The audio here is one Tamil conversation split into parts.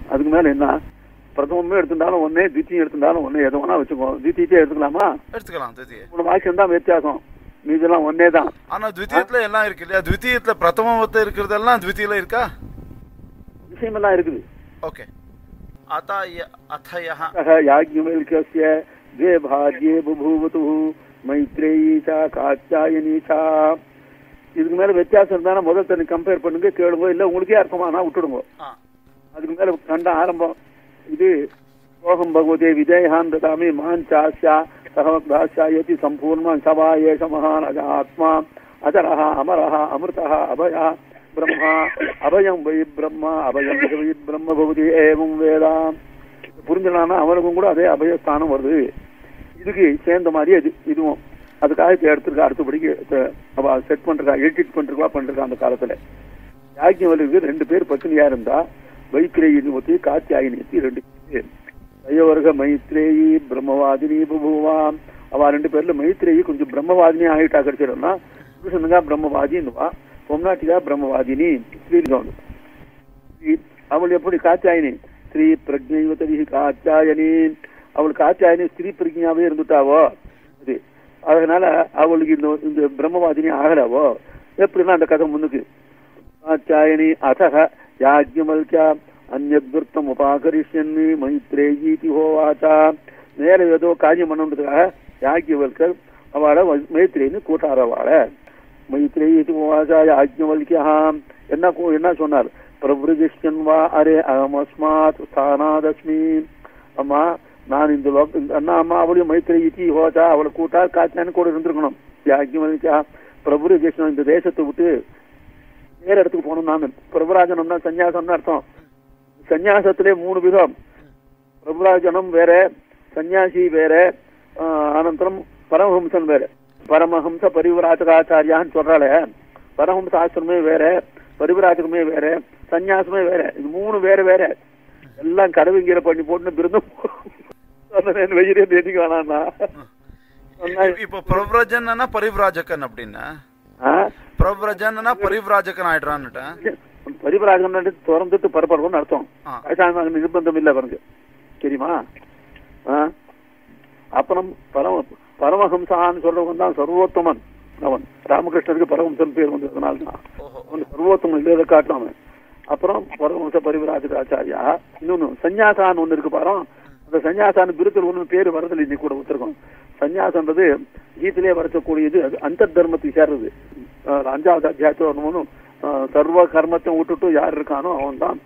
அதுக்கு மேல என்ன பிரதமமே எடுத்துட்டாலும் ஒன்னே தித்தியும் எடுத்துட்டாலும் ஒன்னே எது வேணா வச்சுக்கோ தித்தியத்தே எடுத்துக்கலாமா எடுத்துக்கலாம் துவித்தியை மூணு வாக்கியம் தான் வித்தியாசம் மீதெல்லாம் ஒன்னே தான் ஆனா துவித்தியத்துல எல்லாம் இருக்கு இல்லையா துவித்தியத்துல பிரதமத்தை இருக்கிறதெல்லாம் துவித்தியில இருக்கா விஷயமெல்லாம் இருக்குது ஓகே அத அத்தய सः याज्ञवल्क्यस्य द्वे भार्ये बुभूवतु மைத்ரேயி சா காச்சாயனி சா இதுக்கு மேல வித்தியாசம் இருந்தாலும் முதல் தண்ணி கம்பேர் பண்ணுங்க கேளுங்க இல்ல உங்களுக்கே அர்த்தமானா விட்டுடுங்க ஆ அதுக்கு மேல கண்ட ஆரம்பம் இது சோகம் பகவதே விஜயஹான் ததாமி மான் சாஸ்யா சகமதாஸ்யாயதி சம்பூர்ணம் சவா ஏஷ மகான் அஜ ஆத்மா அஜரஹ அமரஹ அமிர்தஹ அபயா பிரம்மா அபயம் வை பிரம்மா அபயம் வை பிரம்ம பகவதி ஏவம் வேதாம் புரிஞ்சலானா அவனுக்கும் கூட அதே அபயஸ்தானம் வருது இதுக்கு சேர்ந்த மாதிரி இது இதுவும் அதுக்காக இப்ப எடுத்திருக்கா அடுத்தபடிக்கு இப்ப அவ செட் பண்றா எடிட் பண்றா பண்றா அந்த காலத்துல யாக்கியவலுக்கு ரெண்டு பேர் பத்தினியா இருந்தா வைத்திரேயி ஒத்தி காத்தியாயினி ஒத்தி ரெண்டு பேர் தயவர்க மைத்ரேயி பிரம்மவாதினி புபுவாம் அவ ரெண்டு பேர்ல மைத்ரேயி கொஞ்சம் பிரம்மவாதினி ஆயிட்டா கிடைச்சிடும்னா புருஷனுங்க பிரம்மவாதின்னுவா பொம்னாட்டிகா பிரம்மவாதினி ஸ்ரீலிங்கம் அவள் எப்படி காத்தியாயினி ஸ்ரீ பிரஜைவதவி காத்தியாயனி அவள் காத்தியாயனி ஸ்ரீ பிரஜையாவே இருந்துட்டாவோ அது அதனால அவளுக்கு இந்த இந்த பிரம்மவாதினி ஆகலாவோ எப்படின்னா அந்த கதை முன்னுக்கு காத்தியாயனி அதக யாஜ்யமல்கியா அந்நத்வர்த்தம் உபாகரிஷ்யன்னு மைத்ரேயீதி ஹோவாச்சா நேர ஏதோ காரியம் பண்ணணுன்றதுக்காக யாக்கியவல்கர் அவளை மைத்ரேயின்னு கூட்டார அவளை மைத்ரேயீதி ஹோவாச்சா யாஜ்யவல்கியா என்ன கூ- என்ன சொன்னார் பிரபுரிஷ்யன் வா அரே அகமஸ்மாத் ஸ்தானாதஸ்மி அம்மா நான் இந்த லோக இந்த- அண்ணா அம்மா அவளையும் மைத்ரேயீதி ஹோச்சா அவளை கூட்டா காத்தியான்னு கூட இருந்திருக்கணும் யாக்கியவல்கியா பிரபுரிஷ்யன் இந்த தேசத்தை விட்டு வேற இடத்துக்கு போகணும் நான் பிரபுராஜனம்னா சன்னியாசம்னு அர்த்தம் சந்நியாசத்திலே மூணு விதம் பிரபுராஜனம் வேற சன்னியாசி வேற ஆஹ், அனந்தரம் பரமஹம்சன் வேற பரமஹம்ச பரிவராஜகாச்சாரியான்னு சொல்றாளே பரமஹம்ச ஆசிரமே வேற பரிவராஜகமே வேற சன்னியாசமே வேற இது மூணு வேற வேற எல்லாம் கடவுங்கீரை பண்ணி போட்டு விருந்தம் வெயிலே தேடிக்கு வேணாம்னா சொன்னா, இப்போ பிரவ்ரஜன்னா பரிவ்ராஜகன் அப்படின்னா ஆ? பிரவ்ரஜன்னா பரிவ்ராஜகன் ஆயிடுறான்னுட்டேன் பரிவராஜகம் திறந்துட்டு பரப்பறவன்னு அர்த்தம் ஆ. கஷாயம் நிர்பந்தம் இல்லை அவனுக்கு தெரியுமா ஆ? அப்புறம் பரம பரமஹம்சான்னு சொல்றவன் தான் சர்வோத்தமன் அவன் ராமகிருஷ்ணருக்கு பரமஹம்சன் பேர் வந்ததுனால தான் ஓஹோ அவன் சர்வோத்தமன் இல்லதை காட்டணும் அவன் அப்புறம் பரமஹம்ச பரிவராஜகாச்சாரியா இன்னொன்னு சன்னியாசான்னு ஒண்ணு இருக்கு பாரு அந்த சன்னியாசான விருத்தல் ஒண்ணு பேரு வரதில்லை இன்னைக்கு கூட ஒத்துருக்கோம் சன்னியாசன்றது கீதையிலே வரச்சக்கூடியது அது அந்த தர்மத்துக்கு சேர்றது அஹ் அஞ்சாவது அத்தியாயத்தில் ஒன்று சர்வ கர்மத்தை விட்டுட்டு யார் இருக்கானோ அவன் தான்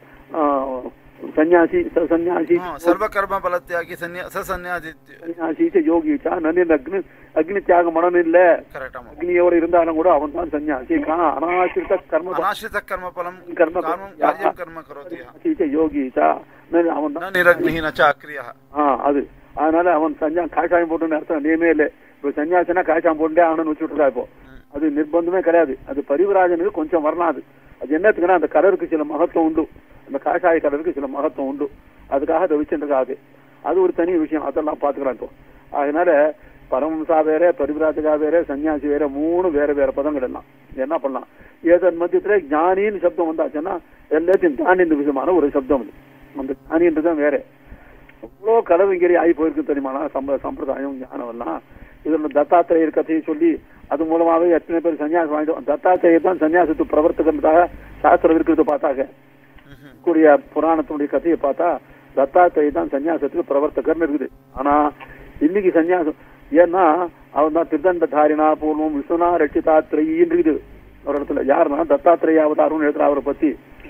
சன்னியாசி ச- சன்னியாசி ஆ, சர்வ கர்ம பலத்தியாகி சன்னியா சன்னியாசி சன்னியாசி ச யோகி சா நன்னில் அக்னி அக்னி தியாகம் மனம் இல்ல கரெக்ட் ஆமா அக்னியோட இருந்தாலும் கூட அவன் தான் சன்னியாசி கா அனாசிரித கர்ம அநாசிரித கர்ம பலம் கர்ம காரணம் காரியம் கர்ம கரோதி சன்னியாசி ச யோகி சா அவன் தான் ந நிரக்னிஹி ந ச அக்ரியா ஆ அது அதனால அவன் சன்னியா காஷாயம் போட்டுன்னு அர்த்தம் நியமே இல்லை இப்போ சன்னியாசனா காஷாயம் போட்டுட்டே அவனு வச்சு விட்டுருக்கா இப்போ அது நிர்பந்தமே கிடையாது அது பரிவராஜனுக்கு கொஞ்சம் வரலாம் அது அது என்னத்துக்குன்னா அந்த கலருக்கு சில மகத்துவம் உண்டு அந்த காஷாய கலருக்கு சில மகத்துவம் உண்டு அதுக்காக அதை வச்சுருக்காது அது ஒரு தனி விஷயம் அதெல்லாம் பார்த்துக்கலாம் இப்போ அதனால பரமம்சா வேற பரிவிராஜகா வேற சன்னியாசி வேற மூணு வேற வேற பதங்கள் எல்லாம் என்ன பண்ணலாம் ஏதன் மத்தியத்துல ஞானின்னு சப்தம் வந்தாச்சுன்னா எல்லாத்தையும் தாண்டி இந்த விஷயமான ஒரு சப்தம் அது அந்த ஞானின்றதுதான் வேற அவ்வளோ கலவைங்கரி ஆகி போயிருக்கு தெரியுமா சம்ப சம்பிரதாயம் ஞானம் எல்லாம் இதுல தத்தாத்திரேயர் கதையை சொல்லி அது மூலமாவே எத்தனை பேர் சன்னியாசம் வாங்கிட்டு தத்தாத்திரேயர் தான் சன்னியாசத்து பிரவர்த்தகன்றதாக சாஸ்திரம் இருக்கிறது பார்த்தாங்க கூடிய புராணத்தினுடைய கதையை பார்த்தா தத்தாத்திரேயர் தான் சன்னியாசத்துக்கு பிரவர்த்தகர்னு இருக்குது ஆனா இன்னைக்கு சன்னியாசம் ஏன்னா அவன் தான் திருதண்ட தாரிணா பூர்வம் விஸ்வனா ரட்சிதாத்திரையின்னு இருக்குது ஒரு இடத்துல யாருன்னா தத்தாத்திரேய அவதாரம்னு எழுதுற அவரை பத்தி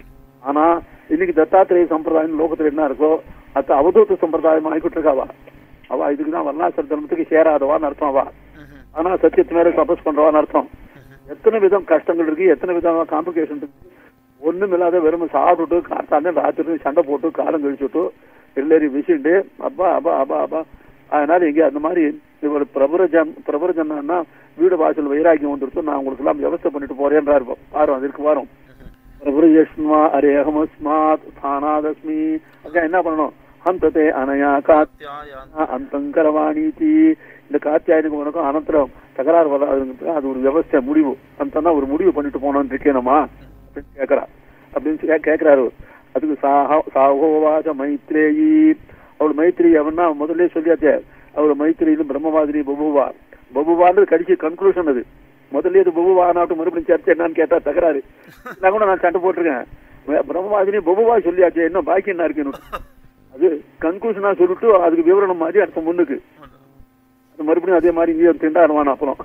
ஆனா இன்னைக்கு தத்தாத்திரேய சம்பிரதாயம் லோகத்துல என்ன இருக்கோ அது அவதூத்த சம்பிரதாயம் ஆகிட்டு இருக்காவா அவ இதுக்குதான் வர்ணாசிர தர்மத்துக்கு சேராதவான்னு அர்த்தம் அவா ஆனா சத்தியத்து மேல தபஸ் பண்றவான்னு அர்த்தம் எத்தனை விதம் கஷ்டங்கள் இருக்கு எத்தனை விதமான காம்ப்ளிகேஷன் இருக்கு ஒண்ணும் இல்லாத வெறும் சாப்பிட்டுட்டு காத்தாந்து ராத்திரி சண்டை போட்டு காலம் கழிச்சுட்டு எல்லாரி விசிண்டு அப்பா அப்பா அப்பா அப்பா அதனால இங்க அந்த மாதிரி இவர் பிரபுரஜம் பிரபுரஜன்னா வீடு வாசல் வைராக்கியம் வந்துருத்து நான் உங்களுக்கு எல்லாம் வியவஸ்தை பண்ணிட்டு போறேன்றாரு இப்போ. பாரும் அதற்கு வரும் பிரபுரஜஸ்மா அரே அகமஸ்மாத் தானாதஸ்மி அங்க என்ன பண்ணணும் ஹந்ததே அனயா காத் தியாயான் அந்தங்கரவாணித்தி இந்த காத்தியாயனுக்கு உனக்கும் அனந்தரம் தகராறு வராதுங்கிறதுக்கு அது ஒரு வியவஸ்தை முடிவு அந்த ஒரு முடிவு பண்ணிட்டு போனோம்னு இருக்கேனம்மா அப்படின்னு கேட்கறா அப்படின்னு சொல்லி கேட்கிறாரு அதுக்கு சாஹ சாகோவாச மைத்ரேயி அவள் மைத்ரி அவன்னா முதல்ல சொல்லியாச்சே அவள் மைத்ரியிலும் பிரம்மவாதினி பபுவா பபுவான்றது கடிச்சு கன்க்ளூஷன் அது முதல்ல இது பபுவா நாட்டு மறுபடியும் சர்ச்சை என்னன்னு கேட்டா தகராறு நான் கூட நான் சண்டை போட்டிருக்கேன் வே- பிரம்மவாதினி பபுவா சொல்லியாச்சே இன்னும் பாக்கி என்ன இருக்குன்னு அது கன்க்ளூஷனா சொல்லிட்டு அதுக்கு விவரணம் மாதிரி அடுத்த முன்னுக்கு அது மறுபடியும் அதே மாதிரி இங்கேயும் திண்டாடுவான் அப்புறம்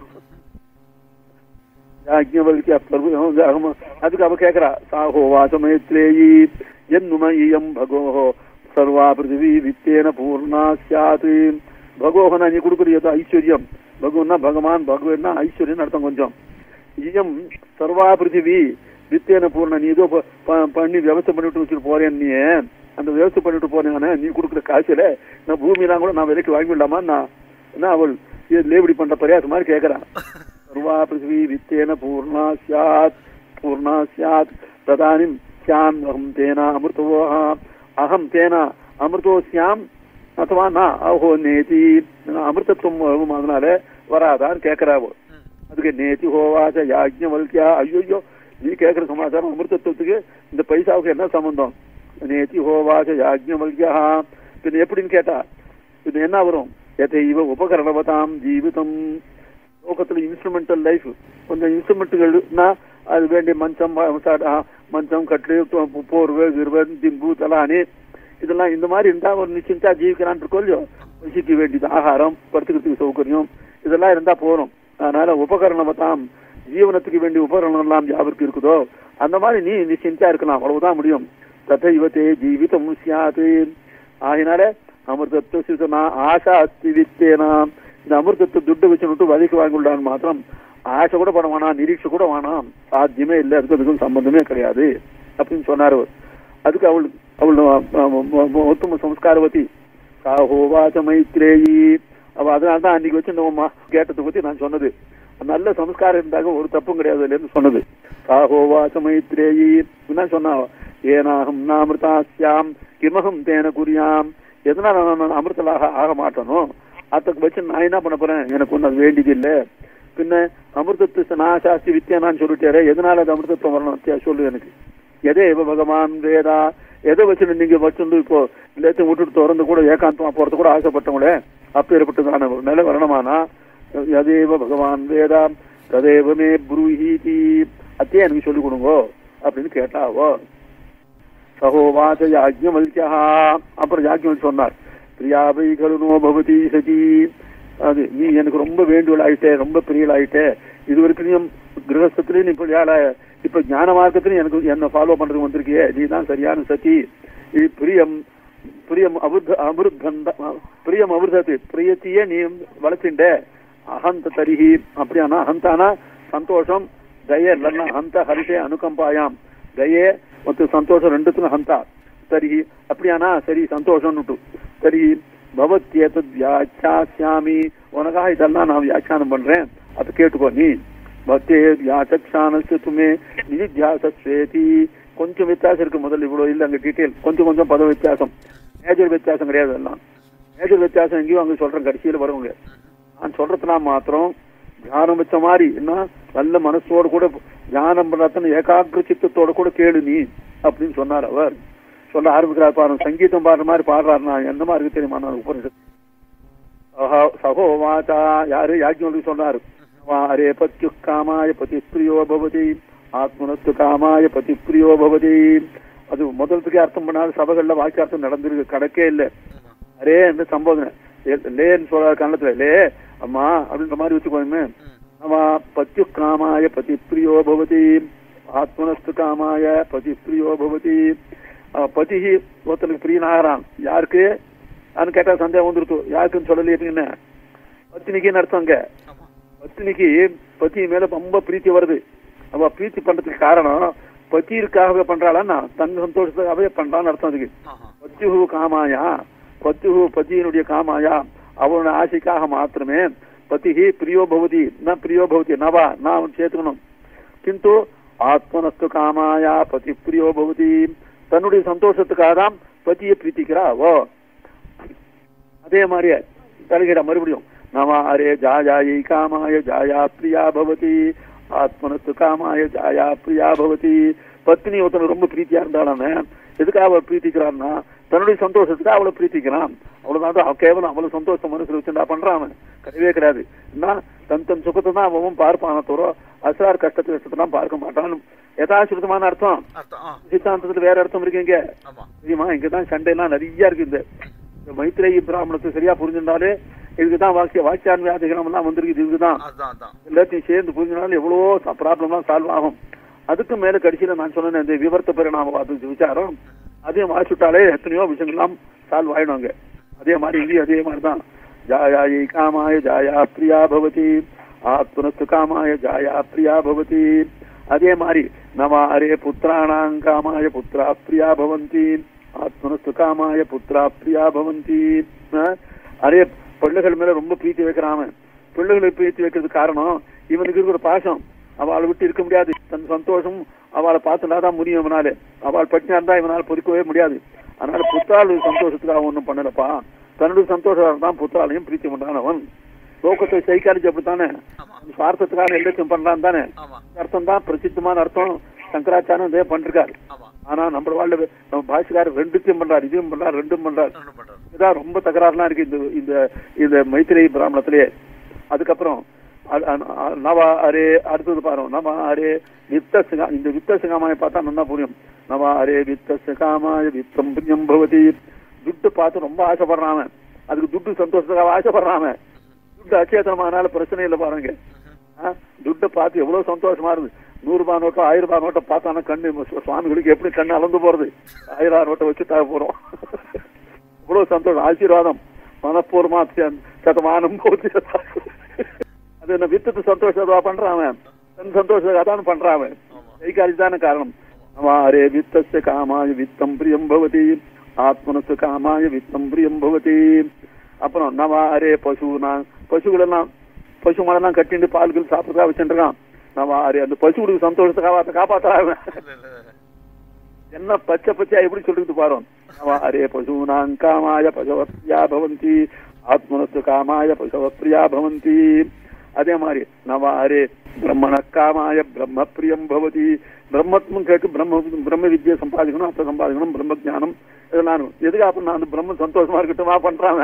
யாஜ்ஞவல்கிய பிரபு அகம- அதுக்கு அவ கேக்குறா சாஹோ வாசமைத்ரேயி என்னுமயம் பகோஹோ சர்வா பிருத்திவி வித்தேன பூர்ணா சியாத் பகோகனா நீ கொடுக்குறது ஐஸ்வர்யம் பகவன்னா பகவான் பகவன்னா ஐஸ்வர்யம் அர்த்தம் கொஞ்சம் இயம் சர்வா பிருத்திவி வித்தேன பூர்ண நீ ஏதோ ப- ப- பண்ணி விவசாயம் பண்ணிட்டு வச்சுட்டு போறேன் நீ அந்த விவசாயம் பண்ணிட்டு போறேன் நீ கொடுக்குற காசுல நான் பூமியெல்லாம் கூட நான் விலைக்கு வாங்கி விடலாமா நான் என்ன அவள் இது லேபடி பண்ற பரியாசம் மாதிரி கேக்குறான் सर्वा पृथ्वी वित्तेन पूर्णा स्यात् पूर्णा स्यात् तदानीं स्याम् अहं तेन अमृतोः अहं तेन அமிர்தோ சியாம் அத்தவா நான் அஹோ நேதி அமிர்தத்துவம் வரும் அதனால வராதான்னு கேட்கிறாவோ அதுக்கு நேதி ஹோவாச்ச யாஜ்ஞவல்கியா ஐயோ நீ கேட்கிற சமாச்சாரம் அமிர்தத்துவத்துக்கு இந்த பைசாவுக்கு என்ன சம்பந்தம் நேதி ஹோவாச்ச யாஜ்ஞவல்கியா இது எப்படின்னு கேட்டா இது என்ன வரும் எதைவ உபகரணவதாம் ஜீவிதம் லோகத்துல இன்ஸ்ட்ருமெண்டல் லைஃப் கொஞ்சம் இன்ஸ்ட்ருமெண்ட்டுகள்னா அது வேண்டிய மஞ்சம் ம- சா- ஆ, மஞ்சம் கட்டு போ- போர்வை கிருவை திம்பு தலானி இதெல்லாம் இந்த மாதிரி இருந்தா ஒரு நிச்சயத்தா ஜீவிக்கிறான் இருக்கோ இல்லையோ பசிக்கு வேண்டியது ஆகாரம் படுத்துக்கிறதுக்கு சௌகரியம் இதெல்லாம் இருந்தா போறோம் அதனால உபகரணம் தான் ஜீவனத்துக்கு வேண்டிய உபகரணம் எல்லாம் யாருக்கு இருக்குதோ அந்த மாதிரி நீ நிச்சயத்தா இருக்கலாம் அவ்வளவுதான் முடியும் ததைவத்தே ஜீவிதம் சியாது ஆகினால அமிர்தத்துவ சிதனா ஆசா அஸ்தி வித்தேனா இந்த அமிர்தத்தை துட்டு வச்சுட்டு வதைக்கு வாங்கிவிடான்னு மாத்திரம் ஆசை கூட பட வேணாம் நிரீட்சை கூட வேணாம் சாத்தியமே இல்லை அதுக்கு அதுக்கும் சம்பந்தமே கிடையாது அப்படின்னு சொன்னார் அவர் அதுக்கு அவள் அவள் உத்தம சம்ஸ்காரவதி சாஹோவாச்ச மைத்ரேயி அவ அதனால தான் அன்னைக்கு வச்சு நம்ம கேட்டதை பத்தி நான் சொன்னது நல்ல சம்ஸ்காரம் இருந்தாக ஒரு தப்பும் கிடையாது அதுல சொன்னது சாஹோவாச்ச மைத்ரேயி என்ன சொன்னா ஏனாகம் நாமிருதாஸ்யாம் கிமகம் தேன குறியாம் எதனால நான் அமிர்தலாக ஆக மாட்டேனோ அதுக்கு வச்சு நான் என்ன பண்ண போறேன் எனக்கு ஒன்றும் அது வேண்டியது இல்லை பின்ன அமிர்தத்து நாசாஸ்தி வித்தியானான்னு சொல்லிட்டாரு எதனால அது அமிர்தத்துவம் வரணும் அத்தியா சொல்லு எனக்கு எதே இவ பகவான் வேதா எதை வச்சுட்டு நீங்க வச்சிருந்து இப்போ எல்லாத்தையும் விட்டுட்டு திறந்து கூட ஏகாந்தமா போறது கூட ஆசைப்பட்டவங்களே அப்பேற்பட்டதான ஒரு நிலை வரணுமானா எதேவ பகவான் வேதா ததேவமே புரூஹீதி அத்தையே எனக்கு சொல்லிக் கொடுங்கோ அப்படின்னு கேட்டாவோ சகோவாச்ச யாஜ்ஞவல்யா அப்புறம் யாஜ்ஞவல் சொன்னார் பிரியாவை கருணோ பவதி சதி அது நீ எனக்கு ரொம்ப வேண்டுதல் ஆயிட்டே ரொம்ப பிரியல் ஆயிட்டே இது வரைக்கும் கிரகஸ்தத்திலையும் நீ இப்ப ஏழை இப்ப ஞான மார்க்கத்திலையும் எனக்கு என்ன ஃபாலோ பண்றதுக்கு வந்திருக்கியே நீ தான் சரியான சதி இது பிரியம் பிரியம் அமிர்த அமிர்தந்த பிரியம் அமிர்தத்து பிரியத்தையே நீ வளர்த்துண்டே அகந்த தரிகி அப்படியானா அகந்தானா சந்தோஷம் ದಯೆ ನನ್ನ ಹಂತ ಹರಿಷೆ ಅನುಕಂಪಾಯಾಮ್ ದಯೆ ಮತ್ತು ಸಂತೋಷ ரெண்டுத்துக்கும் ஹந்தா தரிகி அப்படியானா சரி சந்தோஷம்னுட்டு தரிகி பவத்யேதத் வியாக்கியாசியாமி உனக்காக இதெல்லாம் நான் வியாக்கியானம் பண்றேன் அதை கேட்டுக்கோ நீ பக்தே வியாசக்ஷானஸ்து துமே நிதித்தியாசேதி கொஞ்சம் வித்தியாசம் இருக்கு முதல்ல இவ்வளவு இல்ல அங்க டீட்டெயில் கொஞ்சம் கொஞ்சம் பத வித்தியாசம் மேஜர் வித்தியாசம் கிடையாது எல்லாம் மேஜர் வித்தியாசம் எங்கேயும் அங்க சொல்றேன் கடைசியில வருவாங்க நான் சொல்றதுனா மாத்திரம் தியானம் வச்ச மாதிரி என்ன நல்ல மனசோடு கூட தியானம் பண்ணாத்தன ஏகாகிர சித்தத்தோட கூட கேளு நீ அப்படின்னு சொன்னார் அவர் சொல்ல ஆரம்பிக்கிறார் பாருங்க சங்கீதம் பாடுற மாதிரி பாடுறாருனா எந்த மாதிரி இருக்கு தெரியுமா நான் உபனிஷத் சகோ- சகோவாச்சா யாரு யாஜ்ஞவல்க்கு சொன்னாரு அரே பத்யு காமாய பதி பிரியோ பவதி ஆத்மனத்து காமாய பதி பிரியோ பவதி அது முதலத்துக்கே அர்த்தம் பண்ணாத சபைகள்ல வாக்கியார்த்தம் நடந்திருக்கு கணக்கே இல்ல அரே இந்த சம்போதனை ஏ- லேன்னு சொல்ற கண்ணத்துல லே அம்மா அப்படின்ற மாதிரி வச்சுக்கோமே அவா பத்யு காமாய பதி பிரியோ பவதி ஆத்மனஸ்து காமாய பதி பிரியோ பவதி அஹ் பதி ஒருத்தனுக்கு பிரியனாகிறான் யாருக்கு அன்னு கேட்டா சந்தேகம் வந்துருத்து யாருக்குன்னு சொல்லலையே பத்தினிக்குன்னு அர்த்தம் அங்க பத்தினிக்கு பத்தி மேல ரொம்ப பிரீத்தி வருது அவ பிரீத்தி பண்றதுக்கு காரணம் பத்தியிருக்காகவே பண்றாளான்னா தன் சந்தோஷத்துக்காகவே பண்றான்னு அர்த்தம் அதுக்கு பத்யுஹு காமாயா பத்யுஹு பத்தியினுடைய காமாயா அவனுடைய ஆசைக்காக மாத்திரமே பத்திஹி பிரியோ பவதி ந பிரியோ பவதி நவா நான் அவன் சேர்த்துக்கணும் கிந்து ஆத்மனஸ்து காமாயா பதி பிரியோ பவதி தன்னுடைய சந்தோஷத்துக்காக தான் பத்தியை பிரீத்திக்கிறா ஓ அதே மாதிரியே தலைகிட மறுபடியும் நவ அரே ஜாயாயை காமாய ஜாயா பிரியா பவதி ஆத்மனத்து காமாய ஜாயா பிரியா பவதி பத்னி ஒருத்தன் ரொம்ப பிரீத்தியா இருந்தாலும் எதுக்காக அவள் பிரீத்திக்கிறான்னா தன்னுடைய சந்தோஷத்துக்கு அவளை பிரீத்திக்கிறான் அவ்வளவுதான் அவன் கேவலம் அவ்வளவு சந்தோஷம் மனசுல வச்சுட்டா பண்றான் அவன் கிடையவே கிடையாது என்ன தன் தன் சுகத்தை தான் அவன் பார்ப்பான தவிர அசார் கஷ்டத்தை கஷ்டத்தை தான் பார்க்க மாட்டான் யதாசுத்தமான அர்த்தம் அர்த்தம் ஆ, சித்தாந்தத்துல வேற அர்த்தம் இருக்கு இங்க ஆமா தெரியுமா இங்கதான் சண்டைலாம் நிறைய இருக்கு இந்த இந்த மைத்ரேயி பிராமணத்தை சரியா புரிஞ்சிருந்தாலே இதுக்குதான் வாக்கிய வாக்கியான்மை அதிகரம் எல்லாம் வந்திருக்கு இதுக்குதான் அதான் அதான் எல்லாத்தையும் சேர்ந்து புரிஞ்சினாலும் எவ்வளவோ ப்ராப்ளம்லாம் சால்வ் ஆகும் அதுக்கு மேல கடைசியில நான் சொன்னேன் இந்த விவர்த்த பரிணாமவாத விசாரம் அதையும் வாசிட்டாலே எத்தனையோ விஷயங்கள்லாம் சால்வ் ஆயிடுவாங்க அதே மாதிரி இங்கேயும் அதே மாதிரி தான் ஜாயாயை காமாய ஜாயா பிரியா பவதி ஆத்மனஸ்து காமாய ஜாயா பிரியா பவதி அதே மாதிரி நவ அரே புத்திராணாங் காமாய புத்திரா பிரியா பவந்தி ஆத்மனஸ்து காமாய புத்திரா பிரியா பவந்தி அஹ், அரே பிள்ளைகள் மேல ரொம்ப பிரீத்தி வைக்கிறான் பிள்ளைகளை பிரீத்தி வைக்கிறதுக்கு காரணம் இவனுக்கு இருக்கிற பாசம் அவளை விட்டு இருக்க முடியாது தன் சந்தோஷம் அவளை பார்த்துனா தான் முடியும் இவனால அவள் பட்டினா இருந்தா இவனால பொறுக்கவே முடியாது அதனால புத்தாள் சந்தோஷத்துக்காக ஒண்ணும் பண்ணலப்பா தன்னுடைய சந்தோஷம் தான் புத்தாளையும் பிரீத்தி பண்றான் அவன் லோகத்தை சைக்காலஜி அப்படித்தானே ஆமா சுவார்த்தத்துக்காக எல்லாத்தையும் பண்றான் தானே ஆமா அர்த்தம் தான் பிரசித்தமான அர்த்தம் சங்கராச்சாரம் இதே பண்றாரு ஆமா ஆனா நம்ம வாழ்ல நம்ம பாஷக்காரர் ரெண்டுத்தையும் பண்றாரு இதையும் பண்றாரு ரெண்டும் பண்றாரு ஒண்ணு பண்றாரு இதான் ரொம்ப தகராறுலாம் இருக்கு இந்த இந்த இந்த மைத்திரை பிராமணத்திலே அதுக்கப்புறம் அ- அ- அ- நவ அரே அடுத்தது பாருங்க நவ அரே வித்த சிகா இந்த வித்த சிகாமாய பார்த்தா நல்லா புரியும் நவ அரே வித்த சிகாமாய வித்தம் பிரியம் பவதி துட்டு பார்த்து ரொம்ப ஆசைப்படுறான் அவன். அதுக்கு துட்டு சந்தோஷத்துக்காக ஆசைப்படுறான் அவன். துட்டு அச்சேதனமானால பிரச்சனை இல்லை பாருங்க ஆ, துட்டை பார்த்து எவ்வளவு சந்தோஷமா இருக்கு நூறு ரூபாய் நோட்டோ ஆயிரம் ரூபாய் நோட்டை பார்த்தானா கண்ணு சு- சுவாமிகளுக்கு எப்படி கண்ணு அளந்து போறது ஆயிரம் நோட்டை வச்சு தா போறோம் இவ்வளவு சந்தோஷம் ஆசீர்வாதம் மனப்பூர்வமா ச- சதமானம் போச்சு அது என்ன வித்துட்டு சந்தோஷம் பண்றான் அவன் தன் சந்தோஷம் அதான் பண்றான் அவன் ஆமா கைகாரி தானே காரணம் நவாரே வித்தஸ்ய காமாய வித்தம் பிரியம் பவதி ஆத்மனசு காமாய வித்தம் பிரியம் பவதி அப்புறம் நவாரே பசுனா பசுகள் எல்லாம் பசு மலெல்லாம் கட்டிட்டு பால்கள் சாப்பிடுறதா வச்சுருக்கான் நவாரே அந்த பசுகளுக்கு சந்தோஷத்துக்காக அதை காப்பாத்துறான் அவன். இல்ல இல்ல இல்ல என்ன பச்சை பச்சையா எப்படி சொல்லிட்டு பாரு நவாரே பசூனாங் காமாய பசவத்யா பவந்தி ஆத்மனஸ்து காமாய பசவத்ரியா பவந்தி அதே மாதிரி நவாரே பிரம்மண காமாய பிரம்ம பிரியம் பவதி பிரம்மத்தும் கேட்டு பிரம்ம பிரம்ம வித்யை சம்பாதிக்கணும் அப்ப சம்பாதிக்கணும் பிரம்ம ஜானம் இதெல்லாம் எதுக்கு அப்ப நான் அந்த பிரம்ம சந்தோஷமா இருக்கட்டும் நான் பண்றாங்க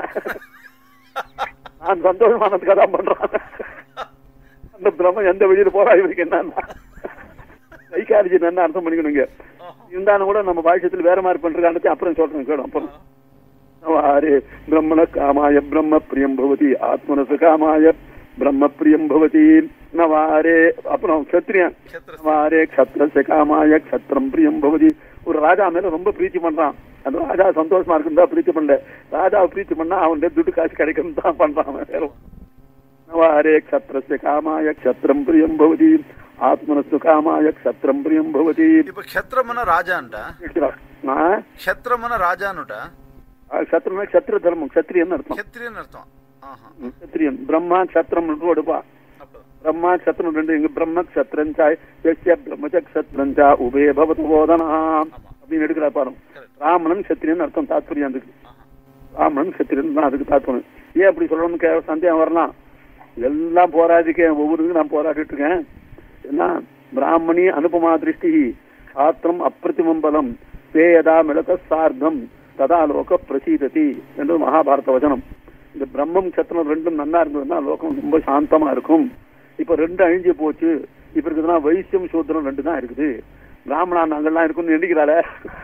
நான் சந்தோஷமானதுக்காக தான் பண்றான் அந்த பிரம்ம எந்த வழியில போறா இவருக்கு என்னன்னா சைக்காலஜி என்ன அர்த்தம் பண்ணிக்கணுங்க இருந்தாலும் கூட நம்ம பாஷ்யத்தில் வேற மாதிரி பண்றாங்க அப்புறம் சொல்றேன் கேடும் அப்புறம் நவாரே பிரம்மண காமாய பிரம்ம பிரியம் பவதி ஆத்மனசு காமாய பிரம்ம பிரியம் பவதி நவாரே அப்புறம் கத்திரியன் கஷத்திர நவாரே கத்திரச காமாய கத்திரம் பிரியம் பவதி ஒரு ராஜா மேல ரொம்ப பிரீத்தி பண்றான் அந்த ராஜா சந்தோஷமா இருக்குன்னு பிரீத்தி பண்ணல ராஜாவை பிரீத்தி பண்ணா அவன் துட்டு காசு கிடைக்கணும் தான் பண்றான் அவன். வேற ஒண்ணும் நவாரே க்ஷத்ரஸ்ய காமாய க்ஷத்ரம் பிரியம் பவதி ஆத்மனஸ்து காமாய க்ஷத்ரம் பிரியம் பவதி இப்ப க்ஷத்ரமன ராஜான்டா நான் க்ஷத்ரமன ராஜானுட்டா க்ஷத்ரனா க்ஷத்ர தர்மம் க்ஷத்ரியன் அர்த்தம் க்ஷத்ரியன் அர்த்தம் ஆஹா க்ஷத்ரியன் பிரம்மா க்ஷத்ரம் எடுப்பா அப்பதான் பிரம்மா க்ஷத்ரம் ரெண்டு இங்க பிரம்ம க்ஷத்ரஞ்சா எஸ்ய பிரம்மச்ச க்ஷத்ரஞ்சா உபே பவத போதனா அப்படின்னு எடுக்கிறா பாருங்க Correct. ராமணன் க்ஷத்ரியன் அர்த்தம் தாத்பரியம் அதுக்கு ஆஹா ராமணன் க்ஷத்ரியன் தான் அதுக்கு தாத்பரியம் ஏன் அப்படி சொல்லணும்னு கே சந்தேகம் வரலாம் எல்லாம் போராடிக்கேன் ஒவ்வொருக்கும் நான் போராடிட்டு இருக்கேன் என்ன பிராமணி அனுபமா திருஷ்டி சாத்திரம் அப்பிரதிமம் பலம் பேயதா மிளக சார்த்தம் ததா லோக பிரசீததி என்று மகாபாரத வசனம் இந்த பிரம்மம் சத்திரம் ரெண்டும் நன்னா இருந்ததுன்னா லோகம் ரொம்ப சாந்தமா இருக்கும் இப்ப ரெண்டு அழிஞ்சு போச்சு இப்ப இருக்குதுன்னா வைசியம் சூத்திரம் ரெண்டு தான் இருக்குது பிராமணா நாங்கள்லாம் இருக்கும்னு எண்ணிக்கிறாளே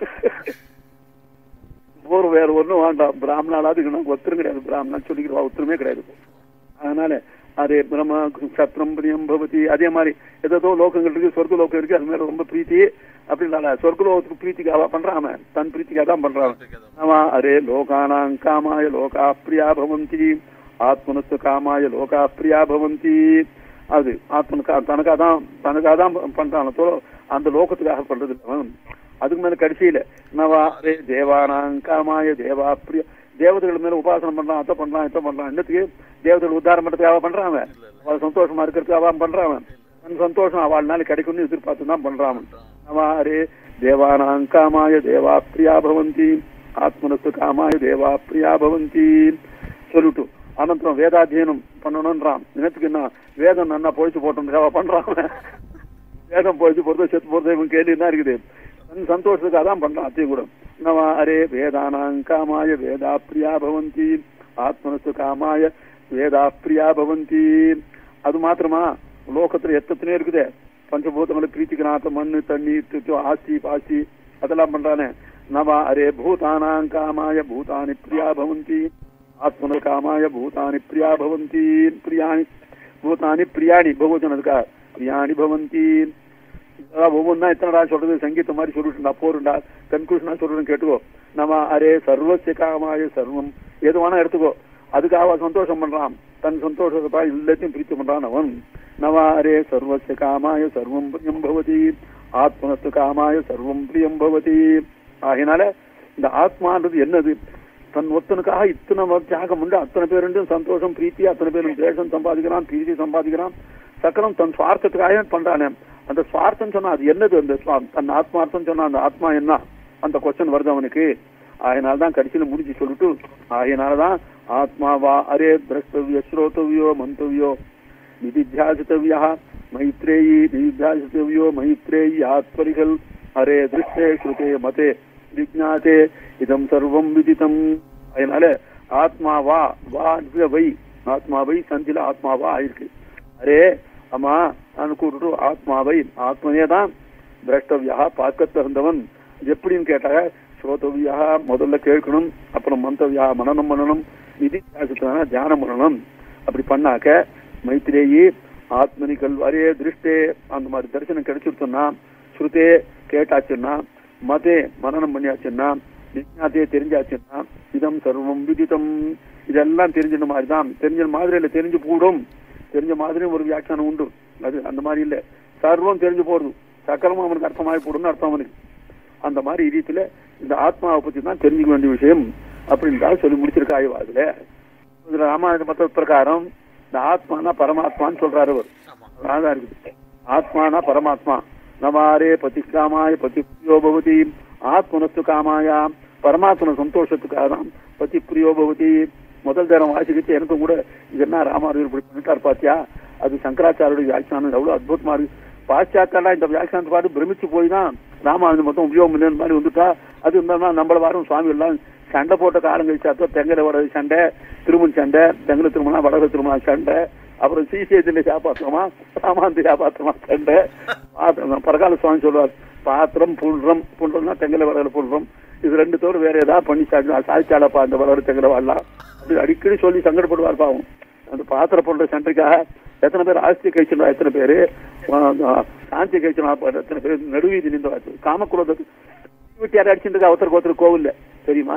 ஒரு வேற ஒண்ணும் வேண்டாம் பிராமணாலாவது நாங்க ஒருத்தரும் கிடையாது பிராமணா சொல்லிக்கிறவா ஒருத்தருமே கிடையாது அதனால அதே பிரம்ம சத்திரம் பிரியம் பவதி அதே மாதிரி ஏதோ லோகங்கள் இருக்கு சொர்க்க லோகம் இருக்கு அது மேல ரொம்ப பிரீத்தி அப்படின்னால சொர்க்க லோகத்துக்கு பிரீத்திக்காக பண்றான் அவன் தன் பிரீத்திக்காக தான் பண்றான் ஆமா அரே லோகானாம் காமாய லோகா பிரியா பவந்தி ஆத்மனஸ்து காமாய லோகா பிரியா பவந்தி அது ஆத்மனுக்கா தனக்காக தான் தனக்காக தான் பண்றான் தோ அந்த லோகத்துக்காக பண்றது இல்ல அவன் அதுக்கு மேல கடைசியில நவா அரே தேவானாம் காமாய தேவா பிரியா தேவதைகள் மேல உபாசனம் பண்றான் அத்தை பண்றான் இத்த பண்றான் என்னத்துக்கு தேவதைகள் உத்தாரம் பண்றதுக்காக பண்றான் அவன் அவள் சந்தோஷமா இருக்கிறதுக்காக அவன் பண்றான் அவன் தன் சந்தோஷம் அவள்னால கிடைக்கும்னு எதிர்பார்த்து தான் பண்றான் அவன் நவாரே தேவானாம் காமாய தேவா பிரியா பவந்தி ஆத்மனஸ்து காமாய தேவா பிரியா பவந்தி சொல்லிட்டு அனந்தரம் வேதாத்தியனம் பண்ணணும்ன்றான் என்னத்துக்கு என்ன வேதம் நன்னா பொழிச்சு போட்டோம் பண்றான் அவன். வேதம் பொழிச்சு போறது செத்து போறது இவன் கேள்வி என்ன இருக்குது தன் சந்தோஷத்துக்கு அதான் பண்றான் அத்தையும் கூட நவ அரே வேதானாம் காமாய வேதா பிரியா பவந்தி ஆத்மனஸ்து காமாய வேதா பிரியா பவந்தி அது மாத்திரமா லோகத்துல எத்தனையோ இருக்குதே பஞ்சபூதங்களை பிரீத்திக்கிறாத்த மண்ணு தண்ணி துத்து, ஆஸ்தி பாஸ்தி அதெல்லாம் பண்றானே நவ அரே பூதானாம் காமாய பூதானி பிரியா பவந்தி ஆத்மன காமாய பூதானி பிரியா பவந்தி பிரியாணி பூதானி பிரியாணி பகுஜனதுக்கா பிரியாணி பவந்தி அதான் ஒவ்வொன்றா எத்தனைடா சொல்றது சங்கீதம் மாதிரி சொல்லிட்டுண்டா போருண்டா கன்க்ளூஷனா சொல்றேன் கேட்டுக்கோ நம்ம அரே சர்வசிய காமாய சர்வம் எது வேணா எடுத்துக்கோ அதுக்காக அவன் சந்தோஷம் பண்றான் தன் சந்தோஷத்தை எல்லாத்தையும் பிரித்து பண்றான் அவன் நவ அரே சர்வசிய காமாய சர்வம் பிரியம் பவதி ஆத்மனத்து காமாய சர்வம் பிரியம் பவதி ஆகினால இந்த ஆத்மான்றது என்னது தன் ஒருத்தனுக்காக இத்தனை வ- தியாகம் உண்டு அத்தனை பேருண்டும் சந்தோஷம் பிரீத்தி அத்தனை பேரும் தேசம் சம்பாதிக்கிறான் பிரீத்தி சம்பாதிக்கிறான் சக்கரம் தன் சுவார்த்தத்துக்காக பண்றானே அந்த சுவார்த்தம் சொன்னா அது என்னது அந்த சுவா- தன் ஆத்மார்த்தம் சொன்னா அந்த ஆத்மா என்ன அந்த கொஸ்டின் வருது அவனுக்கு அதனாலதான் கடைசியில முடிஞ்சு சொல்லிட்டு அதனாலதான் ஆத்மாவா அரே திரஷ்டவிய ஸ்ரோதவியோ மந்தவியோ நிதித்தியாசித்தவியா மைத்ரேயி நிதித்தியாசித்தவியோ மைத்ரேயி ஆத்மரிகள் அரே திருஷ்டே ஸ்ருதே மதே விஜாதே இதம் சர்வம் விதிதம் அதனால ஆத்மாவா வா வை ஆத்மாவை சந்தில ஆத்மாவா ஆயிருக்கு அரே அம்மா நான் கூப்பிட்டு ஆத்மாவை ஆத்மனே தான் திரஷ்டவியா பார்க்க தகுந்தவன் எப்படின்னு கேட்டாக ஸ்ரோதவியா முதல்ல கேட்கணும் அப்புறம் மந்தவியா மனனம் பண்ணணும் நிதி தியாசத்தான தியானம் பண்ணணும் அப்படி பண்ணாக்க மைத்திரேயி ஆத்மனி கல்வாரே திருஷ்டே அந்த மாதிரி தரிசனம் கிடைச்சிருத்தோம்னா ஸ்ருதே கேட்டாச்சுன்னா மதே மனனம் பண்ணியாச்சுன்னா விஜாத்தே தெரிஞ்சாச்சுன்னா இதம் சர்வம் விதிதம் இதெல்லாம் தெரிஞ்சின மாதிரி தான் தெரிஞ்ச மாதிரியில தெரிஞ்சு போடும் தெரிஞ்ச மாதிரி ஒரு வியாக்கியானம் உண்டு அது அந்த மாதிரி இல்ல சர்வம் தெரிஞ்சு போறது சக்கரமும் அவனுக்கு அர்த்தமாகி போடும்னு அர்த்தம் அவனுக்கு அந்த மாதிரி ரீதியில இந்த ஆத்மாவை பத்தி தான் தெரிஞ்சுக்க வேண்டிய விஷயம் அப்படின்னு சொல்லி முடிச்சிருக்கா அதுல இதுல ராமாயண மத பிரகாரம் இந்த ஆத்மானா பரமாத்மான்னு சொல்றாரு அவர் அதான் இருக்குது ஆத்மானா பரமாத்மா நமாரே பதி காமாய பதி பிரியோ பவதி ஆத்மனஸ்து காமாயா பரமாத்மன சந்தோஷத்துக்காக தான் பதி பிரியோ பவதி முதல் தரம் வாசிக்கிட்டு எனக்கும் கூட இது என்ன ராமாவீர் இப்படி பண்ணிட்டார் பாத்தியா அது சங்கராச்சாரியோட வியாக்கியானம் எவ்வளவு அற்புதமா இருக்கு பாশ্চাத்தெல்லாம் இந்த வியாக்கியானத்தை பாட்டு பிரமிச்சு போய் தான் ராமானுஜன் மொத்தம் உபயோகம் இல்லைன்னு மாதிரி வந்துட்டா அது இருந்தா நம்மள வாரம் சுவாமி எல்லாம் சண்டை போட்ட காலம் கழிச்சாத்தோ தெங்கல வட சண்டை திருமண் சண்டை தெங்கல திருமணா வடக திருமணா சண்டை அப்புறம் சீசேஜில சாப்பாத்திரமா சாமாந்தி சாப்பாத்திரமா சண்டை பாத்திரம் பரகால சுவாமி சொல்லுவார் பாத்திரம் புல்றம் புல்றம்னா தெங்கல வடல புல்றம் இது ரெண்டு தவிர வேற ஏதாவது பண்ணி சாப்பிடலாம் சாய்ச்சாலப்பா அந்த வளர தெங்கல வாழலாம் அப்படி அடிக்கடி சொல்லி சங்கடப்படுவார் பாவம் அந்த பாத்திர போன்ற சண்டைக்காக எத்தனை பேர் ஆஸ்தி கழிச்சுனா எத்தனை பேரு ஆஹ், சாந்தி கழிச்சுனா எத்தனை பேர் நடுவீதி நின்று காமக்குலத்துக்கு விட்டு யாரும் அடிச்சுட்டு அவசர ஒருத்தர் கோவில்ல தெரியுமா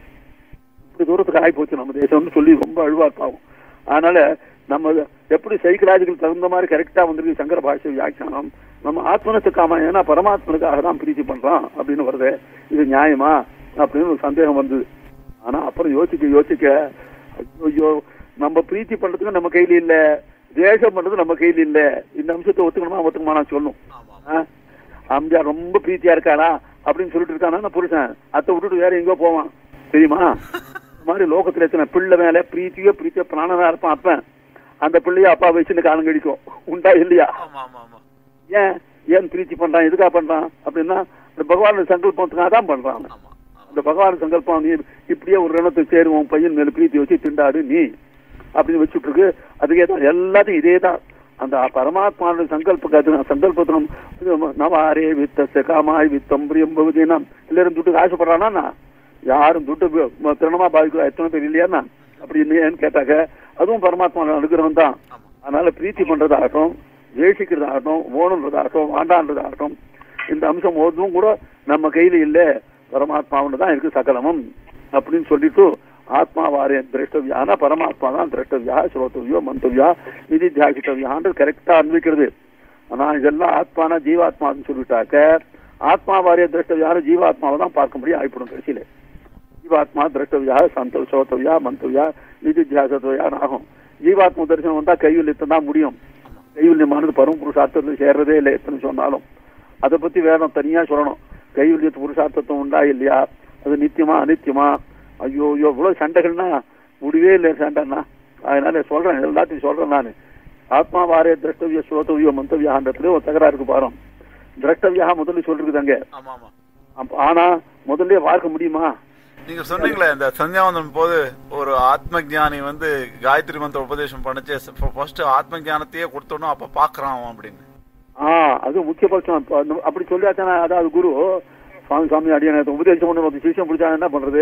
இப்படி தூரத்துக்கு ஆகி போச்சு நம்ம தேசம்னு சொல்லி ரொம்ப அழுவார் பாவம் அதனால நம்ம எப்படி சைக்கலாஜிக்கல் தகுந்த மாதிரி கரெக்டா வந்திருக்கு சங்கர பாஷை வியாக்கியானம் நம்ம ஆத்மனத்துக்காம ஏன்னா பரமாத்மனுக்காக தான் பிரீத்தி பண்றோம் அப்படின்னு வருது இது நியாயமா அப்படின்னு ஒரு சந்தேகம் வந்தது ஆனா அப்புறம் யோசிக்க யோசிக்க ஐயோ நம்ம பிரீத்தி பண்றதுக்கு நம்ம கையில இல்ல தேசம் பண்றது நம்ம கையில இல்ல இந்த அம்சத்தை ஒத்துக்கணுமா ஒத்துக்கணுமா நான் சொல்லணும் ஆ? அம்ஜார் ரொம்ப பிரீத்தியா இருக்காரா அப்படின்னு சொல்லிட்டு இருக்கானா நான் புருஷன் அத்தை விட்டுட்டு வேற எங்கோ போவான் தெரியுமா இந்த மாதிரி லோகத்துல எத்தனை பிள்ளை மேல பிரீத்தியோ பிரீத்தியோ பிராணனா இருப்பான் அப்பன் அந்த பிள்ளைய அப்பா வச்சுன்னு காலம் கழிக்கும் உண்டா இல்லையா ஆமா ஆமா ஆமா ஏன் ஏன் பிரீத்தி பண்றான் எதுக்கா பண்றான் அப்படின்னா இந்த பகவான் சங்கல்பத்துக்காக தான் பண்றான் அவன். ஆமா ஆமா இந்த பகவான் சங்கல்பம் நீ இப்படியே ஒரு ரணத்தை சேரும் உன் பையன் மேல பிரீத்தி வச்சு திண்டாடு நீ அப்படின்னு வச்சுட்டு இருக்கு அதுக்கே தான் எல்லாத்தையும் இதே தான் அந்த பரமாத்மான சங்கல்ப சங்கல்பத்தினம் நவாரே வித்த காமாய் வித்தம் பிரியம் பகுதினா எல்லாரும் துட்டுக்கு ஆசைப்படுறானா யாரும் துட்டு ப- திறனமா பாதிக்கிறா எத்தனை பேர் இல்லையாண்ணா அப்படி இல்லையான்னு கேட்டாக்க அதுவும் பரமாத்மா அனுகிரகம் தான் ஆமா அதனால பிரீத்தி பண்றதாகட்டும் தேசிக்கிறதாகட்டும் ஓணுன்றதாகட்டும் வாண்டான்றதாகட்டும் இந்த அம்சம் ஒன்றும் கூட நம்ம கையில இல்ல பரமாத்மாவுன்னு தான் இருக்கு சகலமும் அப்படின்னு சொல்லிட்டு ஆத்மாவாரே திரஷ்டவியா ஆனா பரமாத்மா தான் திரஷ்டவியா ஸ்ரோத்தவியோ மந்தவியா நிதி தியாகித்தவியான்றது கரெக்டா அன்பிக்கிறது ஆனா இதெல்லாம் ஆத்மானா ஜீவாத்மான்னு சொல்லிட்டாக்க ஆத்மாவாரிய திரஷ்டவியான ஜீவாத்மாவை தான் பார்க்க முடியும் ஆயிப்படும் கடைசியில ஜீவாத்மா திரஷ்டவியா சந்த ஸ்ரோத்தவியா மந்தவியா நிதி தியாசத்தவியான்னு ஆகும் ஜீவாத்மா தரிசனம் வந்தா கைவில்யத்தை தான் முடியும் கைவில்யமானது பரம புருஷார்த்தத்தில் சேர்றதே இல்லை எத்தனை சொன்னாலும் அதை பத்தி வேதம் தனியா சொல்லணும் கைவில்யத்து புருஷார்த்தத்துவம் உண்டா இல்லையா அது நித்தியமா அனித்தியமா ஐயோ ஐயோ இவ்வளவு சண்டைகள்னா முடிவே இல்லை சண்டைன்னா அதனால சொல்றேன் எல்லாத்தையும் சொல்றேன் நான் ஆத்மா வாரே திரஷ்டவிய ஸ்ரோதவியோ மந்தவியான்றதுல ஒரு தகராறு இருக்கு பாரும் திரஷ்டவியா முதல்ல சொல்லிருக்குது அங்க ஆமா ஆமா அப்ப ஆனா முதல்ல பார்க்க முடியுமா நீங்க சொன்னீங்களே இந்த சந்தியாவந்தனம் போது ஒரு ஆத்ம ஞானி வந்து காயத்ரி மந்திர உபதேசம் பண்ணுச்சு ஃபர்ஸ்ட் ஆத்ம ஞானத்தையே கொடுத்தோம் அப்ப பாக்குறான் அவன் அப்படின்னு ஆ அது முக்கியபட்சம் இப்ப அந்த- அப்படி சொல்லியாச்சானா அதாவது குரு சுவாமி சாமி அடியான உபதேசம் பண்ண ஒரு சிஷியம் பிடிச்சா என்ன பண்றது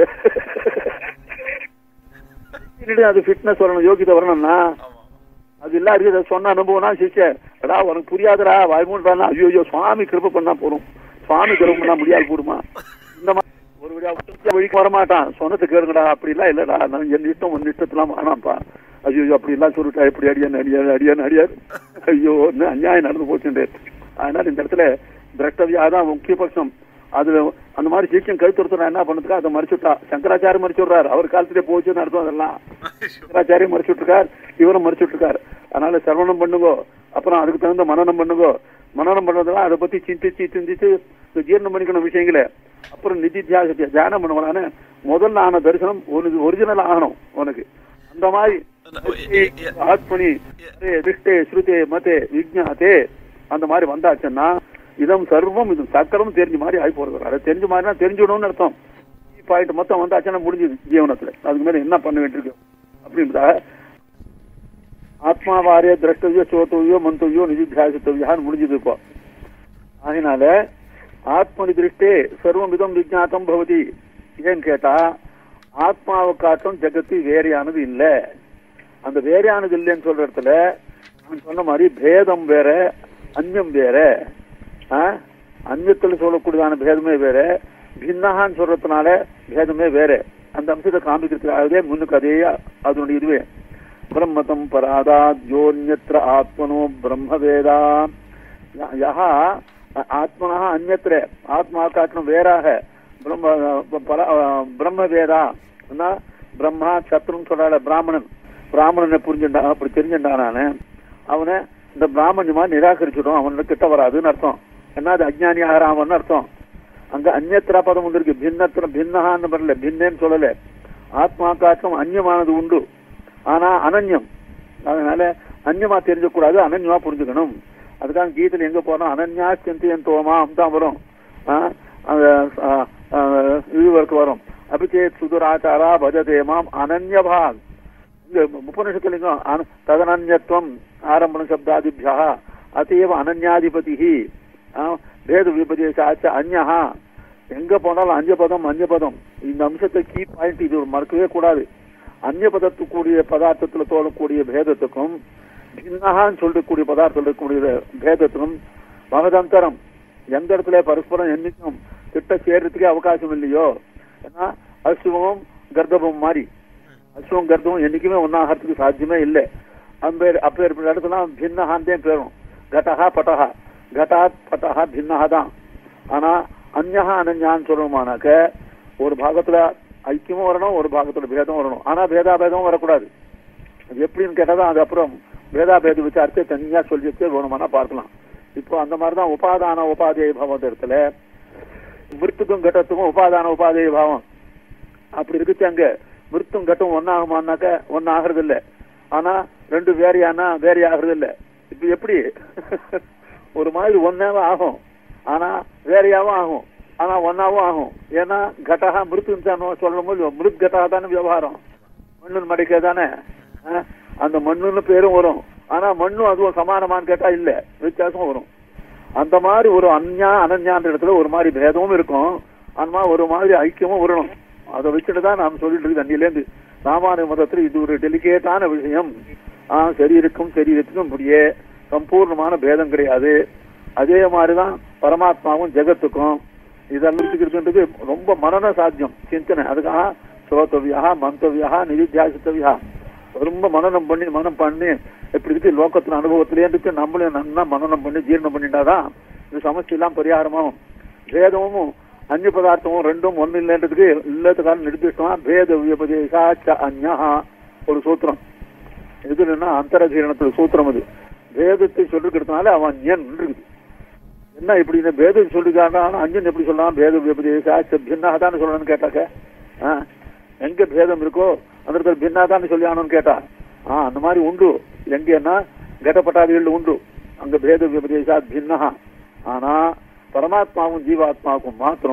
இல்லையா, அது ஃபிட்னஸ் வரணும் யோகிதை வரணும்னா ஆமா அது இல்ல இருக்குது அதை சொன்ன அனுபவம்னா சிஷ்யன் எடா உனக்கு புரியாதடா வாய்மூன்றானா ஐயோ ஐயோ சுவாமி கிருப பண்ணா போதும் சுவாமி கிருப பண்ணா முடியாது போடுமா இந்த மாதிரி ஒரு வழியா விட்டு வழிக்கு வரமாட்டான் சொன்னது கேளுங்கடா அப்படிலாம் இல்லடா நான் என் இஷ்டம் உன் இஷ்டத்துலாம் வேணாம்ப்பா ஐயோ அப்படி எல்லாம் சொல்லிட்டா எப்படி அடியான் அடியான் அடியான் அடியார் ஐயோ என்ன அநியாயம் நடந்து போச்சுட்டு அதனால இந்த இடத்துல திரஷ்டவியா தான் முக்கியபட்சம் அதுல அந்த மாதிரி சீக்கியம் கழுத்துறதுனா என்ன பண்ணுறதுக்கா அதை மறிச்சுட்டா சங்கராச்சாரம் மறிச்சு விடுறாரு அவர் காலத்திலே போச்சுன்னு அர்த்தம் அதெல்லாம் சங்கராச்சாரியம் மறைச்சுட்டு இருக்கார் இவரும் மறைச்சுட்டு இருக்கார் அதனால சரவணம் பண்ணுங்கோ அப்புறம் அதுக்கு தகுந்த மனநம் பண்ணுங்கோ மனநம் பண்ணதெல்லாம் அதை பத்தி சிந்திச்சு சிந்திச்சு இந்த ஜீரணம் பண்ணிக்கணும் விஷயங்களே அப்புறம் நிதி தியாகத்தை தியானம் பண்ணுவானு முதல்ல ஆன தரிசனம் உனக்கு ஒரிஜினல் ஆகணும் உனக்கு அந்த மாதிரி ஆத்மனி அரே, திருஷ்டே ஸ்ருதே மதே விஜாத்தே அந்த மாதிரி வந்தாச்சுன்னா இதம் சர்வம் இது சக்கரம் தெரிஞ்ச மாதிரி ஆகி போறது அதை தெரிஞ்ச மாதிரினா தெரிஞ்சுடணும்னு அர்த்தம் பாயிண்ட் மொத்தம் வந்தாச்சுன்னா முடிஞ்சது ஜீவனத்துல அதுக்கு மேல என்ன பண்ண வேண்டியிருக்கு அப்படின்றா ஆத்மாவாரே திரஷ்டவியோ சோத்தவியோ மந்தவியோ நிதித்தியாசித்தவியான்னு முடிஞ்சது இப்போ அதனால ஆத்மனி திருஷ்டே சர்வம் இதம் விஜாத்தம் பவதி ஏன்னு கேட்டா ஆத்மாவை காட்டும் ஜெகத்து வேறையானது இல்ல அந்த வேறையானது இல்லைன்னு சொல்ற இடத்துல நான் சொன்ன மாதிரி பேதம் வேற அந்யம் வேற ஆ? அந்யத்துல சொல்லக்கூடியதான பேதமே வேற பின்னகான்னு சொல்றதுனால பேதமே வேற அந்த அம்சத்தை காமிக்கிறதுக்காகவே முன்னுக்கு அதே அதனுடைய இதுவே பிரம்மதம் பராதாத் யோன்யத்ர ஆத்மனோ பிரம்மவேதா ய- யஹ ஆத்மனः அந்யத்ர ஆத்மா காட்டிலும் வேறாக பிரம்ம பர- பிரம்மவேதா என்ன? பிரம்மா சத்ருன்னு சொல்றாரு பிராமணன் பிராமணனை புரிஞ்சுட்டா அப்படி தெரிஞ்சுட்டானு அவனை இந்த பிராமணியமா நிராகரிச்சுடும் அவன் கிட்ட வராதுன்னு அர்த்தம் என்ன அது அஜ்ஞானி ஆகிறாமன்னு அர்த்தம் அங்க அந்நத்திரா பதம் வந்திருக்கு பின்னத்திர பின்னஹான்னு வரல பின்னேன்னு சொல்லல ஆத்மா காட்டும் அந்நியமானது உண்டு ஆனா அனன்யம் அதனால அந்நியமா தெரிஞ்சக்கூடாது அனன்யமா புரிஞ்சுக்கணும் அதுக்காக கீதையில எங்க போறோம் அனன்யா சிந்தியன் தோமாம் தான் வரும் ஆ, அந்த, ஆ, ஆ, இது வரைக்கும் வரும் அபிச்சேத் சுதுராச்சாரா பஜதேமாம் அனன்யபாக் இங்க உபனிஷத்துலிங்கம் அன- ததனன்யத்துவம் ஆரம்பண சப்தாதிபியா அத்தேவ அனன்யாதிபதி பேத விபதேசாச்ச அந்யஹா எங்க போனாலும் அஞ்ச பதம் அஞ்ச பதம் இந்த அம்சத்தை கீ பாயிண்ட் இது மறக்கவே கூடாது அந்நிய பதத்துக்குரிய பதார்த்தத்துல தோழக்கூடிய பேதத்துக்கும் பின்னகான்னு சொல்லக்கூடிய பதார்த்தத்தில் இருக்கக்கூடிய பேதத்துக்கும் மகதந்தரம் எந்த இடத்துல பரஸ்பரம் என்னைக்கும் கிட்ட சேர்றதுக்கே அவகாசம் இல்லையோ ஏன்னா அசுவமும் கர்ப்பமும் மாதிரி அசுவம் கர்ப்பமும் என்னைக்குமே ஒன்னாகிறதுக்கு சாத்தியமே இல்லை அந்த அப்பேற்பட்ட இடத்துல பின்னஹான் தான் பேரும் கடஹா பட்டஹா கட்டாத் பட்டஹா பின்னஹா தான் ஆனா அந்யஹா அனன்யான்னு சொல்லணுமானாக்க ஒரு பாகத்துல ஐக்கியமும் வரணும் ஒரு பாகத்துல பேதம் வரணும் ஆனா பேதாபேதமும் வரக்கூடாது அது எப்படின்னு கேட்டாதான் அது அப்புறம் பேதாபேத விசாரத்தை தனியா சொல்லிட்டு வேணுமானா பார்க்கலாம் இப்போ அந்த மாதிரிதான் உபாதான உபாதேய பாவம் இடத்துல மிருத்துக்கும் கட்டத்துக்கும் உபாதான உபாதேய பாவம் அப்படி இருக்குச்சு அங்க மிருத்தும் கட்டும் ஒன்னாகுமானாக்க ஒன்னு ஆகுறது இல்ல ஆனா ரெண்டு வேறையானா வேறை ஆகுறது இல்ல இப்ப எப்படி ஒரு மாதிரி ஒன்னாவே ஆகும் ஆனா வேறையாவும் ஆகும் ஆனா ஒன்னாவும் ஆகும் ஏன்னா கட்டகா மிருத்துன்னு தான் சொல்லணும் இல்லையோ மிருத் கட்டா தானே விவகாரம் மண்ணு மடிக்க தானே ஆ? அந்த மண்ணுன்னு பேரும் வரும் ஆனா மண்ணும் அதுவும் சமானமான்னு கேட்டா இல்ல வித்தியாசம் வரும் அந்த மாதிரி ஒரு அந்யா அனன்யான்ற இடத்துல ஒரு மாதிரி பேதமும் இருக்கும் அந்த மாதிரி ஒரு மாதிரி ஐக்கியமும் வரணும் அதை வச்சுட்டு தான் நாம் சொல்லிட்டு இருக்கு தண்ணியிலேருந்து சாமானிய மதத்துல இது ஒரு டெலிகேட்டான விஷயம் ஆ சரீருக்கும் சரீரத்துக்கும் இப்படியே சம்பூர்ணமான பேதம் கிடையாது அதே மாதிரிதான் பரமாத்மாவும் ஜெகத்துக்கும் இதெல்லாம் இருக்கிறதுன்றது ரொம்ப மனன சாத்தியம் சிந்தனை அதுக்காக ஸ்ரோத்தவியா மந்தவியா நிதித்தியாசித்தவியா ரொம்ப மனனம் பண்ணி மனம் பண்ணி எப்படி இருக்கு லோகத்துல அனுபவத்திலே இருக்கு நம்மளும் நல்லா மனனம் பண்ணி ஜீரணம் பண்ணிட்டாதான் இது சமஸ்தி எல்லாம் பரிகாரமாகும் பேதமும் அந்நிய பதார்த்தமும் ரெண்டும் ஒண்ணு இல்லைன்றதுக்கு இல்லத்துக்கான நிர்திஷ்டமா பேத விபதேசா ச அந்யா ஒரு சூத்திரம் எதுனா அந்தரஜீரணத்துல சூத்திரம் அது பேதத்தை சொல்லிருக்கிறதுனால அவன் அந்யன் இருக்குது என்ன இப்படி இந்த பேதம் சொல்லிருக்காங்க அஞ்சன் எப்படி சொல்லலாம் பேத விபதேசா பின்னாக சொல்லணும்னு கேட்டாக்க ஆ, எங்க பேதம் இருக்கோ அந்த இடத்துல பின்னாதான் சொல்லி ஆனோன்னு கேட்டா ஆ அந்த மாதிரி உண்டு எங்கன்னா கட்டப்பட்டாதிகள் உண்டு அங்க பேத விபதேசா பின்னஹா ஆனா பரமாத்மாவும் ஜீவாத்மாவுக்கும் மாத்திரம்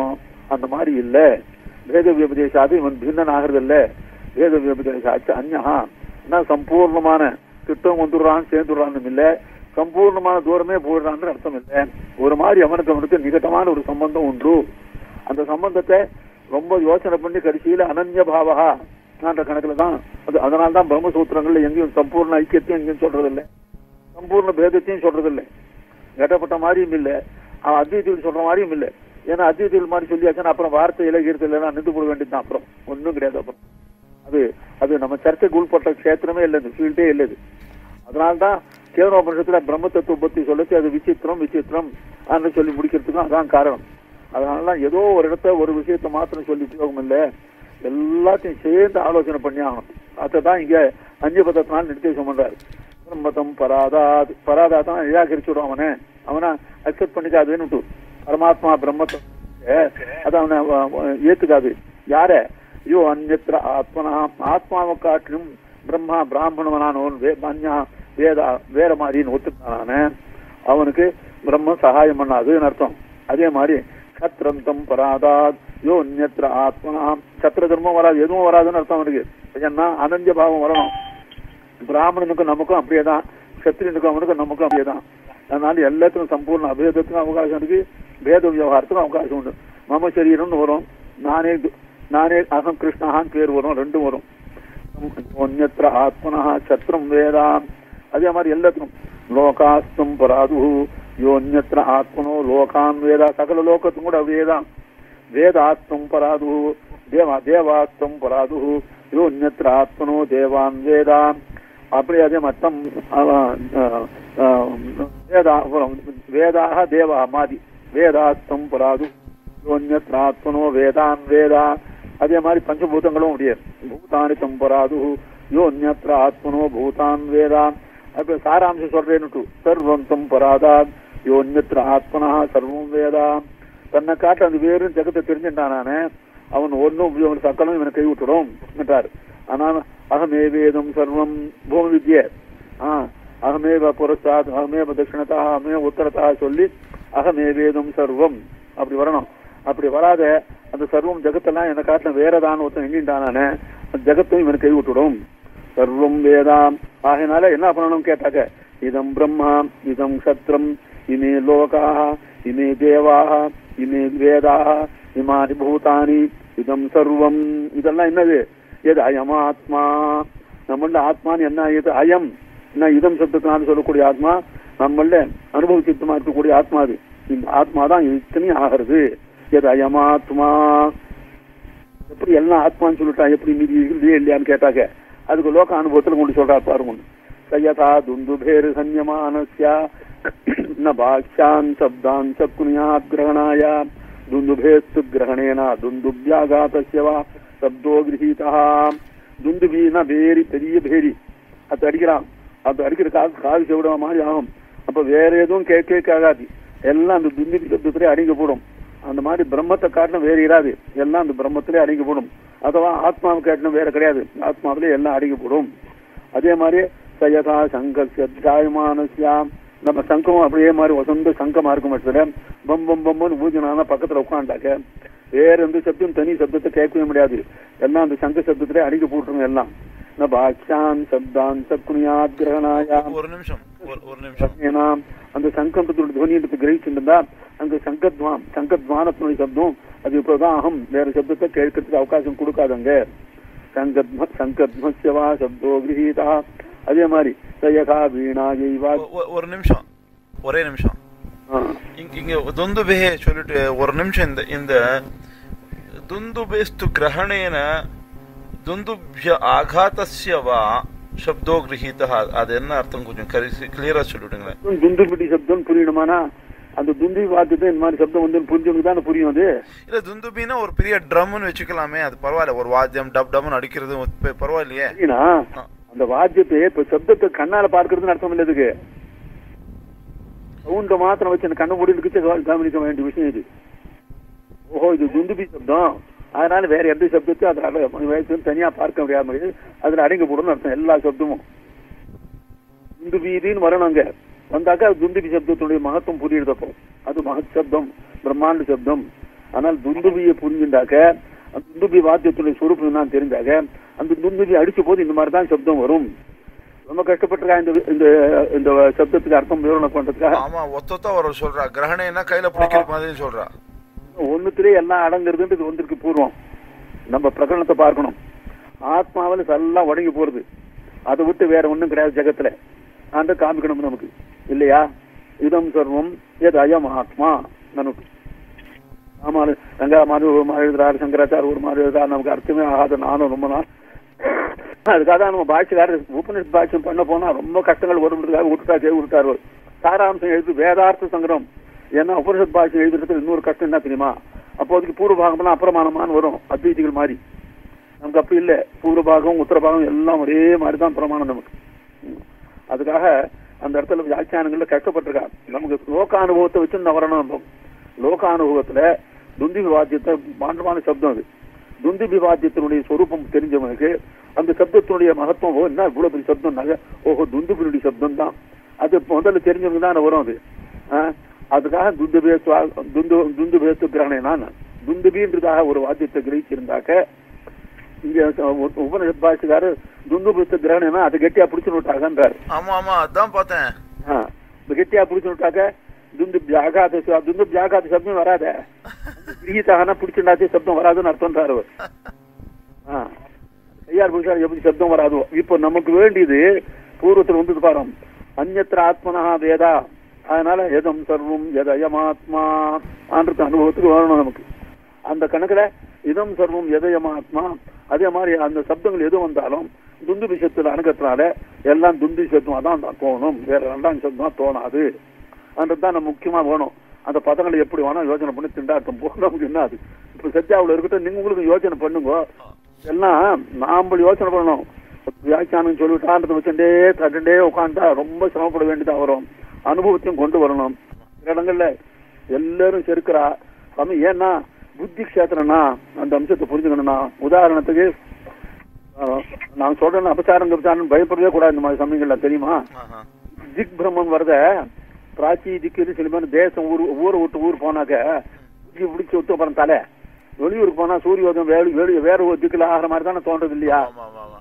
அந்த மாதிரி இல்ல வேத விபதேசாது இவன் பின்னன் ஆகிறது இல்ல வேத விபதேசாச்சு அந்நகா என்ன சம்பூர்ணமான திட்டம் வந்துடுறான் சேர்ந்துடுறான்னு இல்ல சம்பூர்ணமான தூரமே போயிடுறான்னு அர்த்தம் இல்ல ஒரு மாதிரி அவனுக்கு அவனுக்கு நிகட்டமான ஒரு சம்பந்தம் உண்டு அந்த சம்பந்தத்தை ரொம்ப யோசனை பண்ணி கடைசியில அனன்ய பாவகா என்ற கணக்குல தான் அது அதனால தான் பிரம்மசூத்திரங்கள்ல எங்கேயும் சம்பூர்ண ஐக்கியத்தையும் எங்கேயும் சொல்றது இல்ல சம்பூர்ண பேதத்தையும் சொல்றது இல்ல கட்டப்பட்ட மாதிரியும் இல்ல அவன் அத்வைத்தில் சொல்ற மாதிரியும் இல்ல ஏன்னா அத்வைத்தில் மாதிரி சொல்லியாச்சுன்னா அப்புறம் வார்த்தையில கீர்த்தையில நின்று போட வேண்டியதுதான் அப்புறம் ஒண்ணும் கிடையாது அப்புறம் அது அது நம்ம சர்ச்சைக்கு உள்பட்ட கஷேத்திரமே இல்லை இந்த ஃபீல்டே இல்லை இது அதனால்தான் கேவனோபனிஷத்துல பிரம்ம தத்துவ பத்தி சொல்லிச்சு அது விசித்திரம் விசித்திரம் அப்படின்னு சொல்லி முடிக்கிறதுக்கும் அதான் காரணம் அதனாலதான் ஏதோ ஒரு இடத்த ஒரு விஷயத்தை மாத்திரம் சொல்லி உபயோகம் இல்லை எல்லாத்தையும் சேர்ந்து ஆலோசனை பண்ணி ஆகணும் அதான் இங்க அஞ்சு பத்தத்தினால் நிர்தேசம் பண்றாரு பிரம்மதம் பராதாத் பராதாத்தான் நிராகரிச்சு விடும் அவனை அவனை அக்செப்ட் பண்ணிக்காதுன்னு பரமாத்மா பிரம்மத்தை அதை அவனை அஹ், அஹ், ஏத்துக்காது யார ஐயோ அந்நத்திர ஆத்மனா ஆத்மாவை காட்டிலும் பிரம்மா பிராமணவனானவன் வே அந்யா வேத வேற மாதிரின்னு ஒத்துக்கான அவனுக்கு பிரம்மம் சகாயம் பண்ணாதுன்னு அர்த்தம் அதே மாதிரி சத்ரந்தம் பராதாத் யோ அந்நத்திர ஆத்மனா சத்திர தர்மம் வராது எதுவும் வராதுன்னு அர்த்தம் அவனுக்கு ஏன்னா அனந்திய பாவம் வரணும் பிராமணனுக்கும் நமக்கும் அப்படியே தான் சத்திரியனுக்கும் அவனுக்கும் நமக்கும் அப்படியே தான் அதனால எல்லாத்துக்கும் சம்பூர்ண அபேதத்துக்கும் அவகாசம் இருக்கு பேத விவகாரத்துக்கும் அவகாசம் உண்டு மம சரீரம்னு வரும் நானே து- நானே அகம் கிருஷ்ணஹான்னு பேர் வரும் ரெண்டும் வரும் ஒன்யத்திர ஆத்மனா சத்திரம் வேதாம் அதே மாதிரி எல்லாத்துக்கும் லோகாஸ்தம் பராது யோன்யத்திர ஆத்மனோ லோகான் வேதா சகல லோகத்தும் கூட வேதாம் வேதாஸ்தம் பராது தேவா தேவாஸ்தம் பராது யோன்யத்திர ஆத்மனோ தேவான் வேதாம் அப்படி அதே மத்தம் வேதா அப்புறம் வேதாக தேவா மாதி வேதாஸ்தம் பராது யோன்யத்திர ஆத்மனோ வேதான் வேதா அதே மாதிரி பஞ்சபூதங்களும் அப்படியே பூதானி தம்பராது யோன்யத்திர ஆத்மனோ பூதான் வேதான் அப்ப சாராம்சம் சொல்றேன்னு சர்வம் தம்பராதாத் யோன்யத்திர ஆத்மனா சர்வம் வேதா தன்னை காட்ட அந்த வேறு ஜெகத்தை தெரிஞ்சுட்டான் நானே அவன் ஒன்னும் இவன் சக்கலம் இவனை கை விட்டுடும் என்றார் ஆனால் அகமே வேதம் சர்வம் பூமி வித்ய ஆ அகமேவ புரஸ்தாத் அகமேவ தட்சிணதா அகமே உத்தரதா சொல்லி அகமே வேதம் சர்வம் அப்படி வரணும் அப்படி வராத அந்த சர்வம் ஜெகத்தெல்லாம் என்னை காட்டின வேறதான் ஒருத்தன் எங்கிட்டானே அந்த ஜெகத்தையும் இவனை கை விட்டுடும் சர்வம் வேதாம் ஆகையினால என்ன பண்ணணும் கேட்டாக்க இதம் பிரம்மா இதம் சத்ரம் இமே லோகாக இமே தேவாக இமே வேதாக இமானி பூதானி இதம் சர்வம் இதெல்லாம் என்னது எது அயமாத்மா நம்மள ஆத்மான்னு என்ன இது அயம் என்ன இதம் சப்தத்தினால சொல்லக்கூடிய ஆத்மா நம்மள அனுபவசித்தமா இருக்கக்கூடிய ஆத்மா அது இந்த ஆத்மா தான் இத்தனையும் ஆகிறது எது அயமாத்மா எப்படி எல்லாம் ஆத்மான்னு சொல்லிட்டா எப்படி மீதி இல்லையே இல்லையான்னு கேட்டாக்க அதுக்கு லோக அனுபவத்துல கொண்டு சொல்றா பாருங்க சயதா துந்துபேர் சன்யமானஸ்யா ந பாஷ்யான் சப்தான் சக்குனியாத் கிரகணாய துந்துபேஸ்து கிரகணேன துந்துபியாகாத்தஸ்ய வா சப்தோ கிரகீதா துந்துபீனா பேரி பெரிய பேரி அது அடிக்கிறான் அது அடிக்கிற காது காது செவிட மாதிரி ஆகும் அப்ப வேற எதுவும் கேட்க கேட்காது எல்லாம் அந்த துந்துபி சப்தத்திலே அடங்கப்படும் அந்த மாதிரி பிரம்மத்தை காட்டின வேற இராது எல்லாம் அந்த பிரம்மத்திலே அடங்கப்படும் அதுவா ஆத்மாவை காட்டின வேற கிடையாது ஆத்மாவிலே எல்லாம் அடங்கப்படும் அதே மாதிரி சயதா சங்கசியாயமானசியாம் நம்ம சங்கம் அப்படியே மாதிரி வசந்த சங்கமா இருக்கும் இடத்துல பம் பம் பம்னு பூஜனானா பக்கத்துல உட்காண்டாக்க வேற எந்த சப்தம் தனி சப்தத்தை கேட்கவே முடியாது எல்லாம் அந்த சங்க சப்தத்திலே அடிக்க போட்டுருங்க எல்லாம் ந பாக்ஷான் சப்தான் சக்குனியாத் கிரகணாயாம் ஒரு நிமிஷம் ஒரு- ஒரு நிமிஷம் ஏன்னா அந்த சங்கத்தோட துவனியத்தை கிரகிச்சுருந்தா அங்க சங்கத்வாம் சங்கத்வானத்தினுடைய சப்தம் அது இப்பதான் அகம் வேற சப்தத்தை கேட்கறதுக்கு அவகாசம் கொடுக்காதங்க சங்கத்ம சங்கத்மஸ்யவா சப்தோ கிரகீதா அதே மாதிரி சயகா வீணா ஜெய்வா ஒ- ஒ- ஒரு நிமிஷம் ஒரே நிமிஷம் இங்க இங்க துந்துபே சொல்லிட்டு ஒரு நிமிஷம் இந்த இந்த துந்துபேஸ்து கிரகணேன துந்துபிய ஆகாத்தஸ்ய வா சப்தோ கிரகீதா அது என்ன அர்த்தம் கொஞ்சம் கிளியரா சொல்லிவிடுங்களேன் துந்துபிடி சப்தம் புரியணுமானா அந்த துந்தி வாத்தியத்தை இந்த மாதிரி சப்தம் வந்து புரிஞ்சவனுக்கு தானே புரியும் அது இல்ல துந்துபின்னா ஒரு பெரிய ட்ரம்னு வச்சுக்கலாமே அது பரவாயில்ல ஒரு வாத்தியம் டப் டப்னு அடிக்கிறது ஒரு பரவாயில்லையே சரினா அந்த வாத்தியத்தை இப்ப சப்தத்தை கண்ணால பார்க்கறதுன்னு அர்த்தம் இல்லை இதுக்கு சவுண்ட மாத்திரம் வச்சு அந்த கண்ணை மூடிட்டு கவனிக்க வேண்டிய விஷயம் இது ஓஹோ இது துந்துபி சப்தம் அதனால வேற எந்த சப்தத்தையும் அதுல வயசு தனியா பார்க்க முடியாம அதுல அடங்கி போடணும்னு அர்த்தம் எல்லா சப்தமும் துந்துபீதின்னு வரணும் அங்க வந்தாக்கா அது துந்துபி சப்தத்தினுடைய மகத்துவம் புரியுறதப்போ அது மகத் சப்தம் பிரம்மாண்ட சப்தம் ஆனால் துந்துபியை புரிஞ்சுட்டாக்க அந்த துந்துபி வாத்தியத்துடைய சுரூபம் தான் தெரிஞ்சாக்க அந்த துந்துபி அடிச்ச போது இந்த மாதிரி தான் சப்தம் வரும் ரொம்ப கஷ்டப்பட்டிருக்கா இந்த இந்த இந்த சப்தத்துக்கு அர்த்தம் விவரணம் பண்றதுக்காக ஆமா ஒத்தொத்த வரும் சொல்றா கிரகணம்னா கையில பிடிக்கிற மாதிரி சொல்றா ஒண்ணுத்திலே எல்லாம் அடங்குறதுன்றது வந்திருக்கு பூர்வம் நம்ம பிரகடனத்தை பார்க்கணும் ஆத்மாவில் எல்லாம் உடங்கி போறது அதை விட்டு வேற ஒண்ணும் கிடையாது ஜெகத்துல அந்த காமிக்கணும் நமக்கு இல்லையா இதம் சர்வம் எது அயம் ஆத்மா நமக்கு ஆமா ரங்கா மாதிரி ஒரு மாதிரி எழுதுறாரு சங்கராச்சார் ஒரு மாதிரி எழுதுறாரு நமக்கு அர்த்தமே ஆகாத நானும் ரொம்ப நாள் அதுக்காக தான் நம்ம பாஷ்யக்காரர் உபநிஷத் பாஷ்யம் பண்ண போனா ரொம்ப கஷ்டங்கள் வரும்ன்றதுக்காக விட்டுட்டா செய்ய விட்டுட்டாரு சாராம்சம் எழுது வேதார்த்த சங்கரம் ஏன்னா உபனிஷத் பாஷ்யம் எழுதுறதுக்கு இன்னொரு கஷ்டம் என்ன தெரியுமா அப்போதைக்கு பூர்வ பாகம்லாம் அப்பிரமாணமான்னு வரும் அத்வைதிகள் மாதிரி நமக்கு அப்படி இல்லை பூர்வ பாகம் உத்தர பாகம் எல்லாம் ஒரே மாதிரி தான் பிரமாணம் நமக்கு ம். அதுக்காக அந்த இடத்துல வியாக்கியானங்கள்ல கஷ்டப்பட்டிருக்கா நமக்கு லோகானுபவத்தை வச்சு நான் வரணும் நம்ம லோகானுபவத்துல துந்தி விவாத்தியத்தை மாண்டமான சப்தம் அது துந்தி விவாத்தியத்தினுடைய சொரூபம் தெரிஞ்சவனுக்கு அந்த சப்தத்தினுடைய மகத்துவம் ஓ, என்ன இவ்வளவு பெரிய சப்தம்னாங்க ஓஹோ துந்துபினுடைய சப்தம் தான் அது முதல்ல தெரிஞ்சவங்க தான் வரும் அது ஆ, அதுக்காக துந்து பேசு துந்து துந்து பேசு கிரகணம் துந்துபின்றதாக ஒரு வாத்தியத்தை கிரகிச்சிருந்தாக்க இங்க உ- உபனிஷத் பாஷக்காரர் துந்து பேசு கிரகணம் அதை கெட்டியா பிடிச்சு விட்டாங்கன்றாரு ஆமா ஆமா அதான் பார்த்தேன் ஆ, இந்த கெட்டியா பிடிச்சு விட்டாக்க துந்து ஜாகாத துந்து ஜாகாத சப்தம் வராத கிரகித்தாகனா பிடிச்சிருந்தாச்சே சப்தம் வராதுன்னு அர்த்தம்ன்றாரு அவர் ஆ. ஐயார் புருஷார் எப்படி சப்தம் வராதோ இப்போ நமக்கு வேண்டியது பூர்வத்தில் வந்து பாரம் அந்நத்திர ஆத்மனா வேதா அதனால எதம் சர்வம் எத அயமாத்மா ஆன்றது அனுபவத்துக்கு வரணும் நமக்கு அந்த கணக்குல இதம் சர்வம் எதயமாத்மா அதே மாதிரி அந்த சப்தங்கள் எது வந்தாலும் துந்து விஷயத்துல அணுகத்தினால எல்லாம் துந்து விஷயத்துமா தான் தோணும் வேற ரெண்டாம் சப்தமா தோணாது தான் நம்ம முக்கியமா வேணும் அந்த பதங்களை எப்படி வேணும் யோசனை பண்ணி திண்டாட்டம் போக நமக்கு என்ன அது இப்ப சத்யாவுல இருக்கட்டும் நீங்க உங்களுக்கு யோசனை பண்ணுங்க எல்லாம் நாம யோசனை பண்ணணும் வியாக்கியானம் சொல்லிட்டான்றத வச்சுட்டே தட்டுண்டே உட்காந்தா ரொம்ப சிரமப்பட வேண்டியதா வரும் அனுபவத்தையும் கொண்டு வரணும் சில இடங்கள்ல எல்லாரும் செருக்கிறா சாமி ஏன்னா புத்தி கஷேத்திரம்னா அந்த அம்சத்தை புரிஞ்சுக்கணும்னா உதாரணத்துக்கு ஆஹ், நான் சொல்றேன் அபசாரம் கபசாரம் பயப்படவே கூடாது இந்த மாதிரி சமயங்கள்ல தெரியுமா ஆஹா. திக் பிரம்மன் வரத பிராச்சி திக்குன்னு சில பேர் தேசம் ஊர் ஊரை விட்டு ஊர் போனாக்க திக்கு பிடிச்சி விட்டு அப்புறம் தலை வெளியூருக்கு போனா சூரியோதயம் வேறு வேறு வேற ஒரு திக்குல ஆகிற மாதிரி தானே தோன்றது இல்லையா ஆமா ஆமா ஆமா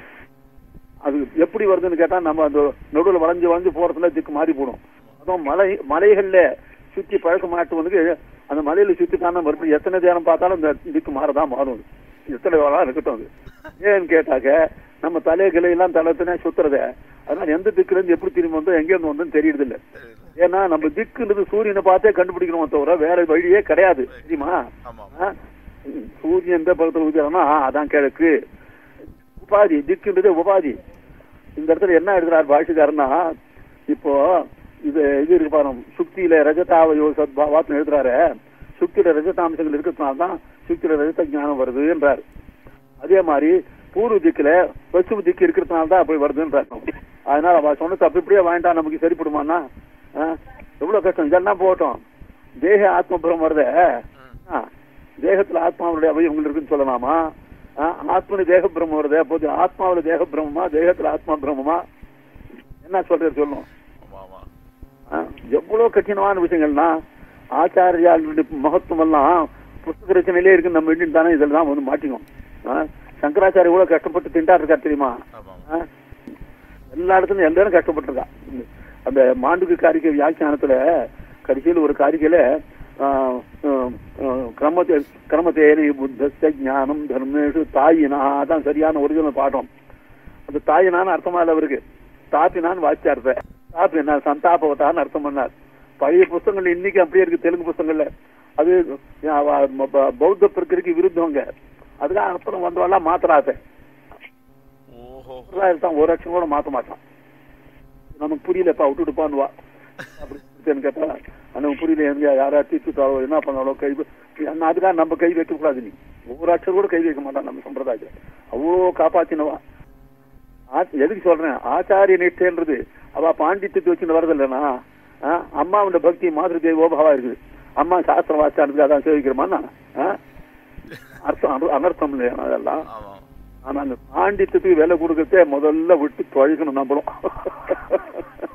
அது எப்படி வருதுன்னு கேட்டா நம்ம அந்த நடுவுல வளைஞ்சு வளைஞ்சு போறதுல திக்கு மாறி போடும் அதுவும் மலை மலைகள்ல சுத்தி பழக்க மாட்டுவனுக்கு அந்த மலையில சுத்தி தானே மறுபடியும் எத்தனை நேரம் பார்த்தாலும் இந்த திக்கு மாறதான் மாறும் அது. எத்தனை வேணா இருக்கட்டும் அது ஏன்னு கேட்டாக்க நம்ம தலை கிளையெல்லாம் தளத்தினே சுத்துறத அதனால எந்த திக்குல இருந்து எப்படி திரும்பி வந்தோம் எங்க இருந்து வந்தோம் தெரியுது இல்ல தெரியல. ஏன்னா நம்ம திக்குன்றது சூரியனை பார்த்தே கண்டுபிடிக்கணுமே தவிர வேற வழியே கிடையாது தெரியுமா ஆமா ஆ? சூரியன் எந்த பக்கத்துல உதிரம்னா அதான் கிழக்கு உபாதி திக்குன்றது உபாதி இந்த இடத்துல என்ன எழுதுறாரு பாஷிக்காரன்னா இப்போ இது இது இருக்கு பாருங்க சுக்தியில ரஜதாவயோ சத்பாவாத்னு எழுதுறாரு சுக்தியில ரஜதாம்சங்கள் இருக்கிறதுனால தான் சுக்தியில ரஜத ஞானம் வருதுன்றாரு அதே மாதிரி பூர்வ திக்குல பசும திக்கு இருக்கிறதுனால தான் அப்படி வருதுன்றாரு அதனால அவ சொன்னது அப்படி இப்படியே வாங்கிட்டா நமக்கு சரிப்படுமாண்ணா ஆ? எவ்வளவு கஷ்டம் இதெல்லாம் போட்டோம் தேக ஆத்மபுரம் வருதே ஆ, தேகத்துல ஆத்மாவுடைய அவயவங்கள் இருக்குன்னு சொல்லலாமா ஆ, ஆத்மனு தேக பிரம்மம் வருது அப்போது ஆத்மாவுல தேக பிரம்மமா தேகத்துல ஆத்மா பிரம்மமா என்ன சொல்றது சொல்லணும் ஆமா ஆமா ஆ, எவ்வளவு கடினமான விஷயங்கள்னா ஆச்சாரியாளுடைய மகத்துவம் எல்லாம் புஸ்தக ரச்சனையிலே இருக்கு நம்ம வீட்டு தானே இதில் தான் வந்து மாட்டிக்கும் ஆ, சங்கராச்சாரிய எவ்வளவு கஷ்டப்பட்டு திண்டாட்டு இருக்கா தெரியுமா ஆமா ஆ? எல்லா இடத்துலயும் எல்லாரும் கஷ்டப்பட்டிருக்கா அந்த மாண்டுக்கு காரிக்கை வியாக்கியானத்துல கடைசியில் ஒரு காரிக்கையில ஆ, ஆ, ஆ, கிரமத்தே கிரமத்தேனி புத்தஸ்த ஞானம் தர்மேஷு தாயினா அதான் சரியான ஒரிஜினல் பாடம் அந்த தாயினான்னு அர்த்தமா இல்ல அவருக்கு தாப்பினான்னு வாச்சியார்த்த தாப்பி என்ன சந்தாபவத்தான்னு அர்த்தம் பண்ணார் பழைய புஸ்தகங்கள் இன்னைக்கு அப்படியே இருக்கு தெலுங்கு புஸ்தகங்கள்ல அது ஆ, வ- ப- பௌத்த பிரக்கிரிக்கு விருத்தவங்க அதுக்காக அப்புறம் வந்தவெல்லாம் மாத்திராத ஓஹோ தான் ஒரு லட்சம் கூட மாத்த மாட்டான் நமக்கு புரியலப்பா விட்டுடுப்பான்னு வா அப்படி கேட்டா நமக்கு புரியல எங்க யாரா தீர்த்துட்டாலோ என்ன பண்ணாலோ கை வ- அண்ணா, அதுக்காக நம்ம கை வைக்க கூடாது நீ ஒவ்வொரு அக்ஷரம் கூட கை வைக்க மாட்டான் நம்ம சம்பிரதாயத்துல அவ்வளோ காப்பாத்தினவா ஆ- எதுக்கு சொல்றேன் ஆச்சாரிய நிஷ்டைன்றது அவ பாண்டித்துக்கு வச்சுட்டு வரது இல்லைன்னா அம்மாவோட பக்தி மாதிரி தேவோபாவா இருக்குது அம்மா சாஸ்திரம் வாச்சா இருக்கு அதான் சேவிக்கிறோமான்னா ஆ? அர்த்தம் அனு- அனர்த்தம் இல்லையா அதெல்லாம் ஆமா ஆனா அந்த பாண்டித்துக்கு விலை கொடுக்கறதே முதல்ல விட்டு தொழிக்கணும் நம்மளும்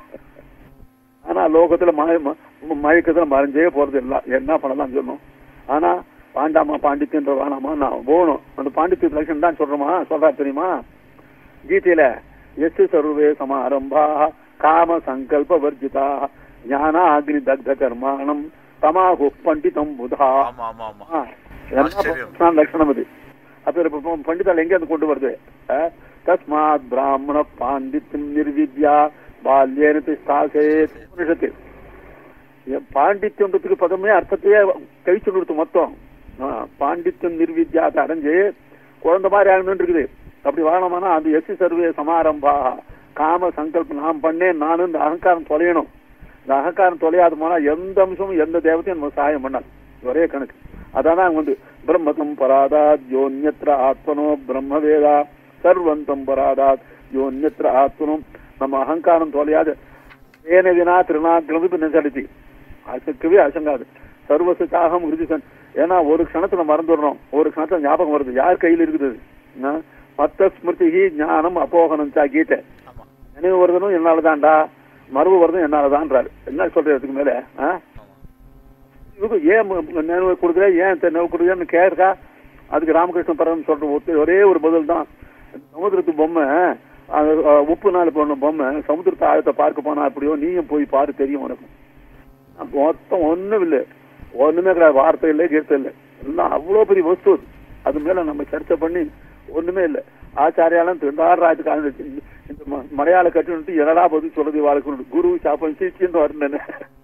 ஆனா லோகத்துல மய- ம- மயக்கத்துல மறைஞ்சே போறது இல்ல என்ன பண்ணலாம் சொல்லணும் ஆனா பாண்டாமா பாண்டித்யன்ற வேணாமா நான் போகணும் அந்த பாண்டித்ய லட்சணம் தான் சொல்றோமா சொல்றா தெரியுமா கீதையில எஸ் சர்வே சமாரம்பா காம சங்கல்ப வர்ஜிதா ஞான அக்னி தக்த கர்மாணம் தமாஹு பண்டிதம் புதா ஆமா ஆமா ஆமா ஆ, இதெல்லாம் ஆச்சரியம். பகவான் லட்சணம் அது அப்ப இப்ப பண்டிதால் எங்க இருந்து கொண்டு வருது ஆ? தஸ்மாத் பிராமண பாண்டித்யம் நிர்வித்யா பால்யேன திஸ்தாசே உபனிஷத்து என் பாண்டித்யன்றதுக்கு பதமே அர்த்தத்தையே கழிச்சு கொடுத்து மொத்தம் ஆ, பாண்டித்யம் நிர்வித்யா அதை அடைஞ்சு குழந்தை மாதிரி ஆகணும்னு இருக்குது அப்படி வாழணுமானா அது எஸ் சர்வே சமாரம்பா காம சங்கல்பம் நான் பண்ணேன் நானும் இந்த அகங்காரம் தொலையணும் இந்த அகங்காரம் தொலையாது போனா எந்த அம்சமும் எந்த தேவத்தையும் நம்ம சகாயம் பண்ணாது ஒரே கணக்கு அதான் அங்க வந்து பிரம்மதம் பராதாத் யோன்யத்ர ஆத்மனோ பிரம்ம வேதா சர்வந்தம் பராதாத் யோன்யத்ர ஆத்மனும் நம்ம அகங்காரம் தொலையாது ஏன வினா திருநாக்கிறது நிசடித்தி அசக்கவே அசங்காது சர்வசுக்காகம் விருதிசன் ஏன்னா ஒரு க்ஷணத்துல மறந்துடுறோம் ஒரு க்ஷணத்துல ஞாபகம் வருது யார் கையில் இருக்குது அது? ஆ? மத்த ஸ்மிருதி ஞானம் அப்போகனம் சா கீதை ஆமா நினைவு வருதனும் என்னாலதான்டா மரபு வருதும் என்னாலதான்றாரு என்ன சொல்றதுக்கு மேல ஆ? ஆமா இது ஏன் மு- மு- நினைவு கொடுக்குற ஏன் தெ- நினைவு கொடுக்குறேன்னு கேட்கா அதுக்கு ராமகிருஷ்ண பரமன் சொல்ற ஒத்து- ஒரே ஒரு பதில் தான் சமுத்திரத்து பொம்மை அது, அ, உப்பு நாள் போன பொம்மை சமுத்திரத்து ஆழத்தை பார்க்க போனா அப்படியோ நீயும் போய் பாரு தெரியும் உனக்கு மொத்தம் ஒண்ணும் இல்லை ஒண்ணுமே கிடையாது வார்த்தை இல்லை கீர்த்தை இல்லை எல்லாம் அவ்வளவு பெரிய வஸ்து அது. அது மேல நம்ம சர்ச்சை பண்ணி ஒண்ணுமே இல்லை ஆச்சாரியாலும் திண்டாடுறாதுக்கு இந்த ம- மலையாள கட்டுன்ட்டு என்னடா பதில் சொல்றது வாழ்க்கை குரு சாப்பம் சீச்சின்னு வரணும்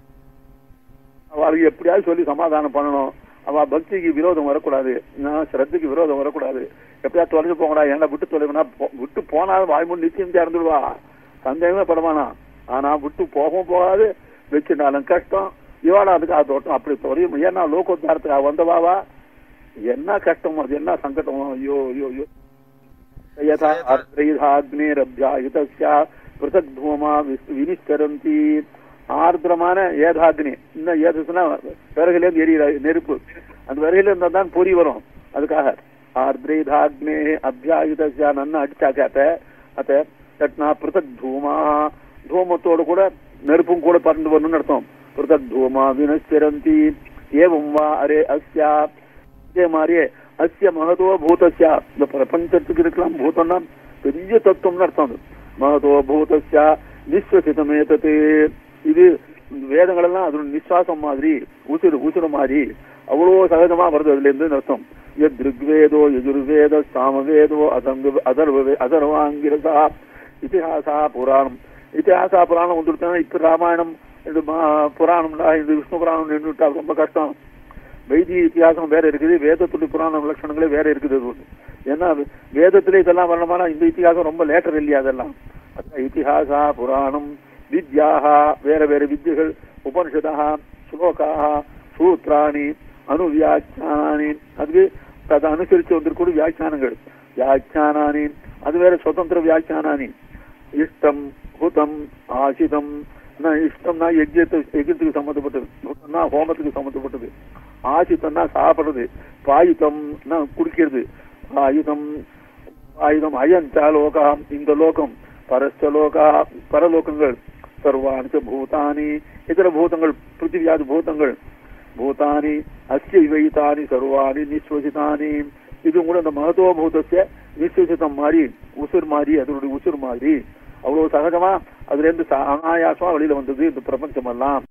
அவளுக்கு எப்படியாவது சொல்லி சமாதானம் பண்ணணும் அவ பக்திக்கு விரோதம் வரக்கூடாது நான் ஸ்ரத்தைக்கு விரோதம் வரக்கூடாது எப்படியாவது தொலைஞ்சு போங்கடா ஏன்னா விட்டு தொலைவுனா போ- விட்டு போனாலும் வாய்மொழி நிச்சயம் திறந்துடுவா சந்தேகமே படமானா ஆனா விட்டு போகவும் போகாது வச்சுனாலும் கஷ்டம் இவாளா அதுக்கு அது தோட்டம் அப்படி தொலையும் ஏன்னா லோகோத்தாரத்துக்கு வந்தவாவா என்ன கஷ்டம் அது என்ன சங்கடம் ஐயோ ஐயோ ஐயோ यथा ஆர்திரைதாக்னேரபியாயுதஸ்யா பிருத்தக் தூமா விஸ்- வினிஷ்கரந்தி ஆர்திரமான ஏதாக்னி இன்னும் ஏதஸ்னா விறகுலேருந்து எரியிற நெருப்பு அந்த விறகுல இருந்தா தான் பொறி வரும் அதுக்காக ஆர்திரைதாக்னே அபியாயுதஸ்யா நன்னா அடிச்சாக்காத்த அத்த தட்னா பிருத்தக் தூமா தூமத்தோடு கூட நெருப்பும் கூட பறந்து வரணும்னு அர்த்தம் பிருத்தக் தூமா வினஷ்கரந்தி ஏவம் வா அரே அஸ்யா இதே மாதிரியே அஸ்ய மகதோ பூதஸ்யா இந்த பிரபஞ்சத்துக்கு இருக்கலாம் பூதம்னா பெரிய தத்துவம்னு அர்த்தம் அது மகதோ பூதஸ்யா நிஸ்வசிதமேதத்து இது வேதங்கள் எல்லாம் அது ஒரு நிஸ்வாசம் மாதிரி உசுறு உசுறு மாதிரி அவ்வளவு சகஜமா வருது அதுல இருந்து அர்த்தம் எத் ருக்வேதோ யஜுர்வேத சாமவேதோ அதங்க அதர்வ அதர்வாங்கிரதா இதிஹாசா புராணம் இதிஹாசா புராணம் வந்துருத்தா இப்ப ராமாயணம் இது மா- புராணம்டா இது விஷ்ணு புராணம் நின்றுட்டா ரொம்ப கஷ்டம் வைத்திய இத்தியாசம் வேற இருக்குது வேதத்துடைய புராண லட்சணங்களே வேற இருக்குது அது ஒண்ணு ஏன்னா வே- வேதத்திலே இதெல்லாம் வரணுமானா இந்த இத்தியாசம் ரொம்ப லேட்டர் இல்லையா அதெல்லாம் அதான் இத்திஹாசா புராணம் வித்யாக வேற வேற வித்யகள் உபனிஷதா ஸ்லோகாக சூத்ராணி அனுவியாக்கியானானி அதுக்கு அதை அனுசரிச்சு வந்திருக்கூடிய வியாக்கியானங்கள் வியாக்கியானானி அது வேற சுதந்திர வியாக்கியானானி இஷ்டம் ஹுதம் ஆசிதம் நான் இஷ்டம்னா யஜ்யத்து யஜ்யத்துக்கு சம்மந்தப்பட்டது ஹுதம்னா ஹோமத்துக்கு சம்மந்தப்பட்டது ஆசித்தம்னா சாப்பிடுறது பாயுதம்னா குடிக்கிறது ஆயுதம் ஆயுதம் அயஞ்சா லோகம் இந்த லோகம் பரஸ்த லோகா பரலோகங்கள் சர்வாணி பூதானி இதர பூதங்கள் பிருத்திவியாதி பூதங்கள் பூதானி அஸ்ய வைத்தானி சர்வாணி நிஸ்வசிதானி இது கூட இந்த மகத்துவ பூதத்தை நிஸ்வசிதம் மாதிரி உசுர் மாதிரி அதனுடைய உசுர் மாதிரி அவ்வளவு சகஜமா அதுல இருந்து ச- அனாயாசமா வெளியில வந்தது இந்த பிரபஞ்சம் எல்லாம்